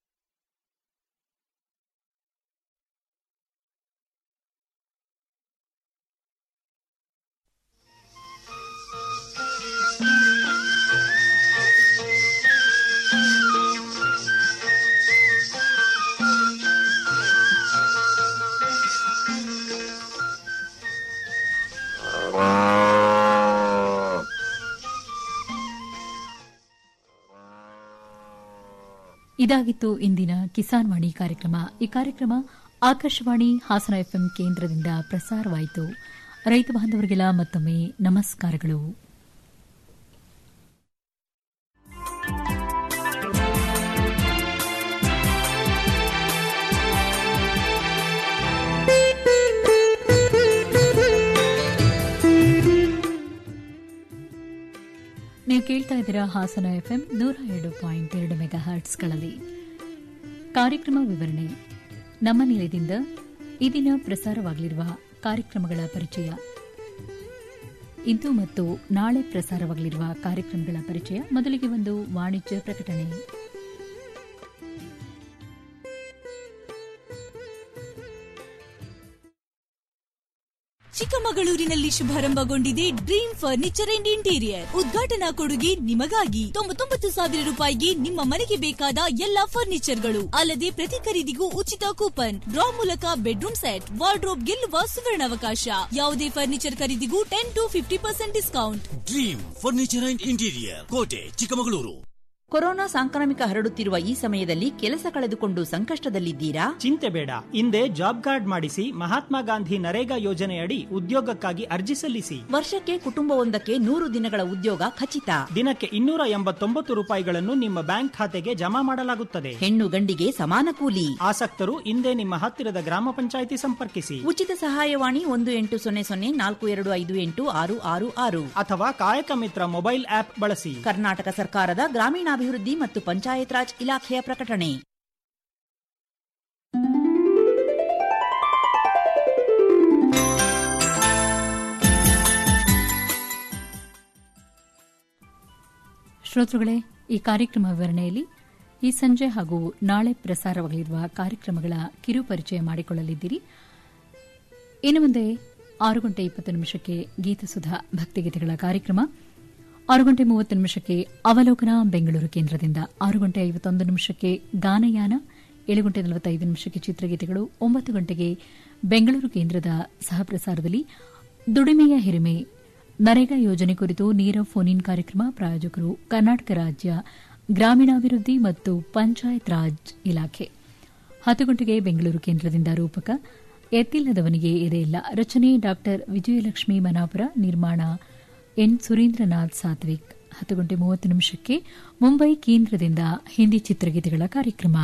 ಇದಾಗಿತ್ತು ಇಂದಿನ ಕಿಸಾನ್ ವಾಣಿ ಕಾರ್ಯಕ್ರಮ ಈ ಕಾರ್ಯಕ್ರಮ ಆಕಾಶವಾಣಿ ಹಾಸನ ಎಫ್ಎಂ ಕೇಂದ್ರದಿಂದ ಪ್ರಸಾರವಾಯಿತು ರೈತ ಬಾಂಧವರಿಗೆಲ್ಲ ಮತ್ತೊಮ್ಮೆ ನಮಸ್ಕಾರಗಳು ನೀವು ಕೇಳ್ತಾ ಇದ್ದೀರಾ ಹಾಸನ ಎಫ್ಎಂ ನೂರ ಎರಡು ಪಾಯಿಂಟ್ ಎರಡು ಮೆಗಾ ಹರ್ಟ್ಸ್ಗಳಲ್ಲಿ ಕಾರ್ಯಕ್ರಮ ವಿವರಣೆ ನಮ್ಮ ನಿಲಯದಿಂದ ಈ ದಿನ ಪ್ರಸಾರವಾಗಲಿರುವ ಕಾರ್ಯಕ್ರಮಗಳ ಪರಿಚಯ ಇಂದು ಮತ್ತು ನಾಳೆ ಪ್ರಸಾರವಾಗಲಿರುವ ಕಾರ್ಯಕ್ರಮಗಳ ಪರಿಚಯ ಮೊದಲಿಗೆ ಒಂದು ವಾಣಿಜ್ಯ ಪ್ರಕಟಣೆ ಚಿಕ್ಕಮಗಳೂರಿನಲ್ಲಿ ಶುಭಾರಂಭಗೊಂಡಿದೆ ಡ್ರೀಮ್ ಫರ್ನಿಚರ್ ಅಂಡ್ ಇಂಟೀರಿಯರ್ ಉದ್ಘಾಟನಾ ಕೊಡುಗೆ ನಿಮಗಾಗಿ ತೊಂಬತ್ತೊಂಬತ್ತು ಸಾವಿರ ರೂಪಾಯಿಗೆ ನಿಮ್ಮ ಮನೆಗೆ ಬೇಕಾದ ಎಲ್ಲಾ ಫರ್ನಿಚರ್ಗಳು ಅಲ್ಲದೆ ಪ್ರತಿ ಖರೀದಿಗೂ ಉಚಿತ ಕೂಪನ್ ಡ್ರಾ ಮೂಲಕ ಬೆಡ್ರೂಮ್ ಸೆಟ್ ವಾರ್ಡ್ರೋಬ್ ಗೆಲ್ಲುವ ಸುವರ್ಣಾವಕಾಶ ಯಾವುದೇ ಫರ್ನಿಚರ್ ಖರೀದಿಗೂ ten to fifty percent discount dream furniture and interior Kote Chikkamagaluru corona ಸಾಂಕ್ರಾಮಿಕ ಹರಡುತ್ತಿರುವ ಈ ಸಮಯದಲ್ಲಿ ಕೆಲಸ ಕಳೆದುಕೊಂಡು ಸಂಕಷ್ಟದಲ್ಲಿದ್ದೀರಾ ಚಿಂತೆ ಬೇಡ ಹಿಂದೆ ಜಾಬ್ ಕಾರ್ಡ್ ಮಾಡಿಸಿ ಮಹಾತ್ಮ ಗಾಂಧಿ ನರೇಗಾ ಯೋಜನೆಯಡಿ ಉದ್ಯೋಗಕ್ಕಾಗಿ ಅರ್ಜಿ ಸಲ್ಲಿಸಿ ವರ್ಷಕ್ಕೆ ಕುಟುಂಬವೊಂದಕ್ಕೆ ನೂರು ದಿನಗಳ ಉದ್ಯೋಗ ಖಚಿತ ದಿನಕ್ಕೆ ಇನ್ನೂರ ಎಂಬತ್ತೊಂಬತ್ತು ರೂಪಾಯಿಗಳನ್ನು ನಿಮ್ಮ ಬ್ಯಾಂಕ್ ಖಾತೆಗೆ ಜಮಾ ಮಾಡಲಾಗುತ್ತದೆ ಹೆಣ್ಣು ಗಂಡಿಗೆ ಸಮಾನ ಕೂಲಿ ಆಸಕ್ತರು ಹಿಂದೆ ನಿಮ್ಮ ಹತ್ತಿರದ ಗ್ರಾಮ ಪಂಚಾಯಿತಿ ಸಂಪರ್ಕಿಸಿ ಉಚಿತ ಸಹಾಯವಾಣಿ ಒಂದು ಎಂಟು ಸೊನ್ನೆ ಸೊನ್ನೆ ನಾಲ್ಕು ಎರಡು ಐದು ಎಂಟು ಆರು ಆರು ಆರು ಅಥವಾ ಕಾಯಕ ಮಿತ್ರ ಮೊಬೈಲ್ ಆಪ್ ಬಳಸಿ ಕರ್ನಾಟಕ ಸರ್ಕಾರದ ಗ್ರಾಮೀಣಾಭಿವೃದ್ಧಿ ಮತ್ತು ಪಂಚಾಯತ್ ರಾಜ್ ಇಲಾಖೆಯ ಪ್ರಕಟಣೆ ಶ್ರೋತೃಗಳೇ ಈ ಕಾರ್ಯಕ್ರಮ ವಿವರಣೆಯಲ್ಲಿ ಈ ಸಂಜೆ ಹಾಗೂ ನಾಳೆ ಪ್ರಸಾರವಾಗಲಿರುವ ಕಾರ್ಯಕ್ರಮಗಳ ಕಿರು ಪರಿಚಯ ಮಾಡಿಕೊಳ್ಳಲಿದ್ದೀರಿ ಇನ್ನು ಮುಂದೆ ಆರು ಗಂಟೆ ಇಪ್ಪತ್ತು ನಿಮಿಷಕ್ಕೆ ಗೀತಸುಧಾ ಭಕ್ತಿಗೀತೆಗಳ ಕಾರ್ಯಕ್ರಮ ಆರು ಗಂಟೆ ಮೂವತ್ತು ನಿಮಿಷಕ್ಕೆ ಅವಲೋಕನ ಬೆಂಗಳೂರು ಕೇಂದ್ರದಿಂದ ಆರು ಗಂಟೆ ಐವತ್ತೊಂದು ನಿಮಿಷಕ್ಕೆ ಗಾನಯಾನ ಏಳು ಗಂಟೆ ನಲವತ್ತೈದು ನಿಮಿಷಕ್ಕೆ ಚಿತ್ರಗೀತೆಗಳು ಒಂಬತ್ತು ಗಂಟೆಗೆ ಬೆಂಗಳೂರು ಕೇಂದ್ರದ ಸಹಪ್ರಸಾರದಲ್ಲಿ ದುಡಿಮೆಯ ಹಿರಿಮೆ ನರೇಗಾ ಯೋಜನೆ ಕುರಿತು ನೇರ ಫೋನ್ ಇನ್ ಕಾರ್ಯಕ್ರಮ ಪ್ರಾಯೋಜಕರು ಕರ್ನಾಟಕ ರಾಜ್ಯ ಗ್ರಾಮೀಣಾಭಿವೃದ್ಧಿ ಮತ್ತು ಪಂಚಾಯತ್ ರಾಜ್ ಇಲಾಖೆ ಹತ್ತು ಗಂಟೆಗೆ ಬೆಂಗಳೂರು ಕೇಂದ್ರದಿಂದ ರೂಪಕ ಎತ್ತಿಲ್ಲದವನಿಗೆ ಎದೆಯಿಲ್ಲ ರಚನೆ ಡಾ ವಿಜಯಲಕ್ಷ್ಮಿ ಮನಾಪುರ ನಿರ್ಮಾಣ ಎನ್ ಸುರೇಂದ್ರನಾಥ್ ಸಾತ್ವಿಕ್ ಹತ್ತು ಗಂಟೆ ಮೂವತ್ತು ನಿಮಿಷಕ್ಕೆ ಮುಂಬೈ ಕೇಂದ್ರದಿಂದ ಹಿಂದಿ ಚಿತ್ರಗೀತೆಗಳ ಕಾರ್ಯಕ್ರಮ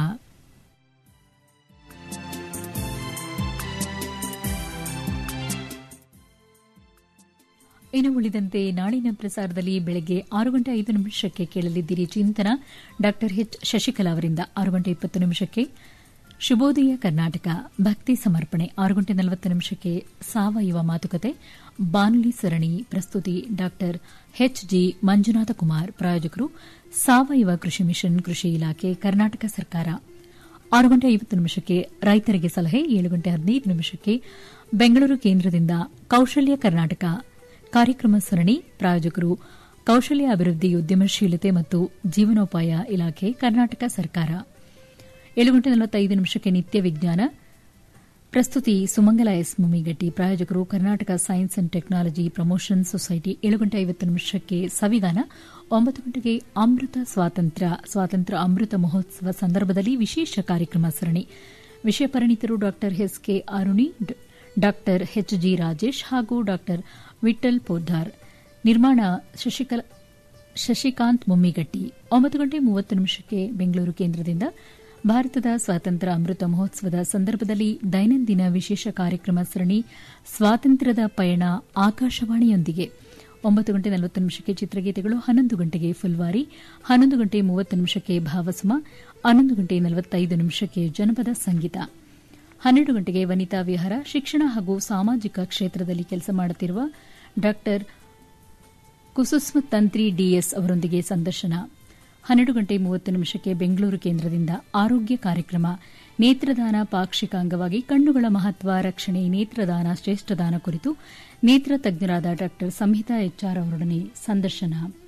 ಇನ್ನು ಉಳಿದಂತೆ ನಾಳಿನ ಪ್ರಸಾರದಲ್ಲಿ ಬೆಳಗ್ಗೆ ಆರು ಗಂಟೆ ಐದು ನಿಮಿಷಕ್ಕೆ ಕೇಳಲಿದ್ದೀರಿ ಚಿಂತನ ಡಾ ಎಚ್ ಶಶಿಕಲಾ ಅವರಿಂದ ಆರು ಗಂಟೆ ಇಪ್ಪತ್ತು ನಿಮಿಷಕ್ಕೆ ಶುಭೋದಯ ಕರ್ನಾಟಕ ಭಕ್ತಿ ಸಮರ್ಪಣೆ ಆರು ಗಂಟೆ ನಲವತ್ತು ನಿಮಿಷಕ್ಕೆ ಸಾವಯವ ಮಾತುಕತೆ ಬಾನುಲಿ ಸರಣಿ ಪ್ರಸ್ತುತಿ ಡಾ ಎಚ್ ಜಿ ಮಂಜುನಾಥ ಕುಮಾರ್ ಪ್ರಾಯೋಜಕರು ಸಾವಯವ ಕೃಷಿ ಮಿಷನ್ ಕೃಷಿ ಇಲಾಖೆ ಕರ್ನಾಟಕ ಸರ್ಕಾರ ಆರು ಗಂಟೆ ಐವತ್ತು ನಿಮಿಷಕ್ಕೆ ರೈತರಿಗೆ ಸಲಹೆ ಏಳು ಗಂಟೆ ಹದಿನೈದು ನಿಮಿಷಕ್ಕೆ ಬೆಂಗಳೂರು ಕೇಂದ್ರದಿಂದ ಕೌಶಲ್ಯ ಕರ್ನಾಟಕ ಕಾರ್ಯಕ್ರಮ ಸರಣಿ ಪ್ರಾಯೋಜಕರು ಕೌಶಲ್ಯ ಅಭಿವೃದ್ಧಿ ಉದ್ಯಮಶೀಲತೆ ಮತ್ತು ಜೀವನೋಪಾಯ ಇಲಾಖೆ ಕರ್ನಾಟಕ ಸರ್ಕಾರ ಏಳು ಗಂಟೆ ನಲವತ್ತೈದು ನಿಮಿಷಕ್ಕೆ ನಿತ್ಯ ವಿಜ್ಞಾನ ಪ್ರಸ್ತುತಿ ಸುಮಂಗಲ ಎಸ್ ಮುಮಿಗಟ್ಟಿ ಪ್ರಾಯೋಜಕರು Karnataka science and technology promotion society ಏಳು ಗಂಟೆ ಐವತ್ತು ನಿಮಿಷಕ್ಕೆ ಸವಿಗಾನ ಒಂಬತ್ತು ಗಂಟೆಗೆ ಅಮೃತ ಸ್ವಾತಂತ್ರ್ಯ ಸ್ವಾತಂತ್ರ್ಯ ಅಮೃತ ಮಹೋತ್ಸವ ಸಂದರ್ಭದಲ್ಲಿ ವಿಶೇಷ ಕಾರ್ಯಕ್ರಮ ಸರಣಿ ವಿಷಯ ಪರಿಣಿತರು ಡಾ ಎಸ್ ಕೆ ಅರುಣಿ ಡಾ ಎಚ್ ಜಿ ರಾಜೇಶ್ ಹಾಗೂ ಡಾ ವಿಠಲ್ ಪೋದ್ದಾರ್ ನಿರ್ಮಾಣ ಶಶಿಕಾಂತ್ ಮುಮ್ಮಿಗಟ್ಟಿ ಒಂಬತ್ತು ಗಂಟೆ ಮೂವತ್ತು ನಿಮಿಷಕ್ಕೆ ಬೆಂಗಳೂರು ಕೇಂದ್ರದಿಂದ ಭಾರತದ ಸ್ವಾತಂತ್ರ್ಯ ಅಮೃತ ಮಹೋತ್ಸವದ ಸಂದರ್ಭದಲ್ಲಿ ದೈನಂದಿನ ವಿಶೇಷ ಕಾರ್ಯಕ್ರಮ ಸರಣಿ ಸ್ವಾತಂತ್ರ್ಯದ ಪಯಣ ಆಕಾಶವಾಣಿಯೊಂದಿಗೆ ಒಂಬತ್ತು ಗಂಟೆ ನಲವತ್ತು ನಿಮಿಷಕ್ಕೆ ಚಿತ್ರಗೀತೆಗಳು ಹನ್ನೊಂದು ಗಂಟೆಗೆ ಫುಲ್ವಾರಿ ಹನ್ನೊಂದು ಗಂಟೆ ಮೂವತ್ತು ನಿಮಿಷಕ್ಕೆ ಭಾವಸುಮ ಹನ್ನೊಂದು ಗಂಟೆ ನಲವತ್ತೈದು ನಿಮಿಷಕ್ಕೆ ಜನಪದ ಸಂಗೀತ ಹನ್ನೆರಡು ಗಂಟೆಗೆ ವನಿತಾ ವಿಹಾರ ಶಿಕ್ಷಣ ಹಾಗೂ ಸಾಮಾಜಿಕ ಕ್ಷೇತ್ರದಲ್ಲಿ ಕೆಲಸ ಮಾಡುತ್ತಿರುವ ಡಾ ಕುಸುಸ್ಮ ತಂತ್ರಿ ಡಿಎಸ್ ಅವರೊಂದಿಗೆ ಸಂದರ್ಶನ ಹನ್ನೆರಡು ಗಂಟೆ ಮೂವತ್ತು ನಿಮಿಷಕ್ಕೆ ಬೆಂಗಳೂರು ಕೇಂದ್ರದಿಂದ ಆರೋಗ್ಯ ಕಾರ್ಯಕ್ರಮ ನೇತ್ರದಾನ ಪಾಕ್ಷಿಕ ಅಂಗವಾಗಿ ಕಣ್ಣುಗಳ ಮಹತ್ವ ರಕ್ಷಣೆ ನೇತ್ರದಾನ ಶ್ರೇಷ್ಠದಾನ ಕುರಿತು ನೇತ್ರ ತಜ್ಞರಾದ ಡಾ ಸಂಹಿತಾ ಎಚ್ಆರ್ ಅವರೊಡನೆ ಸಂದರ್ಶನ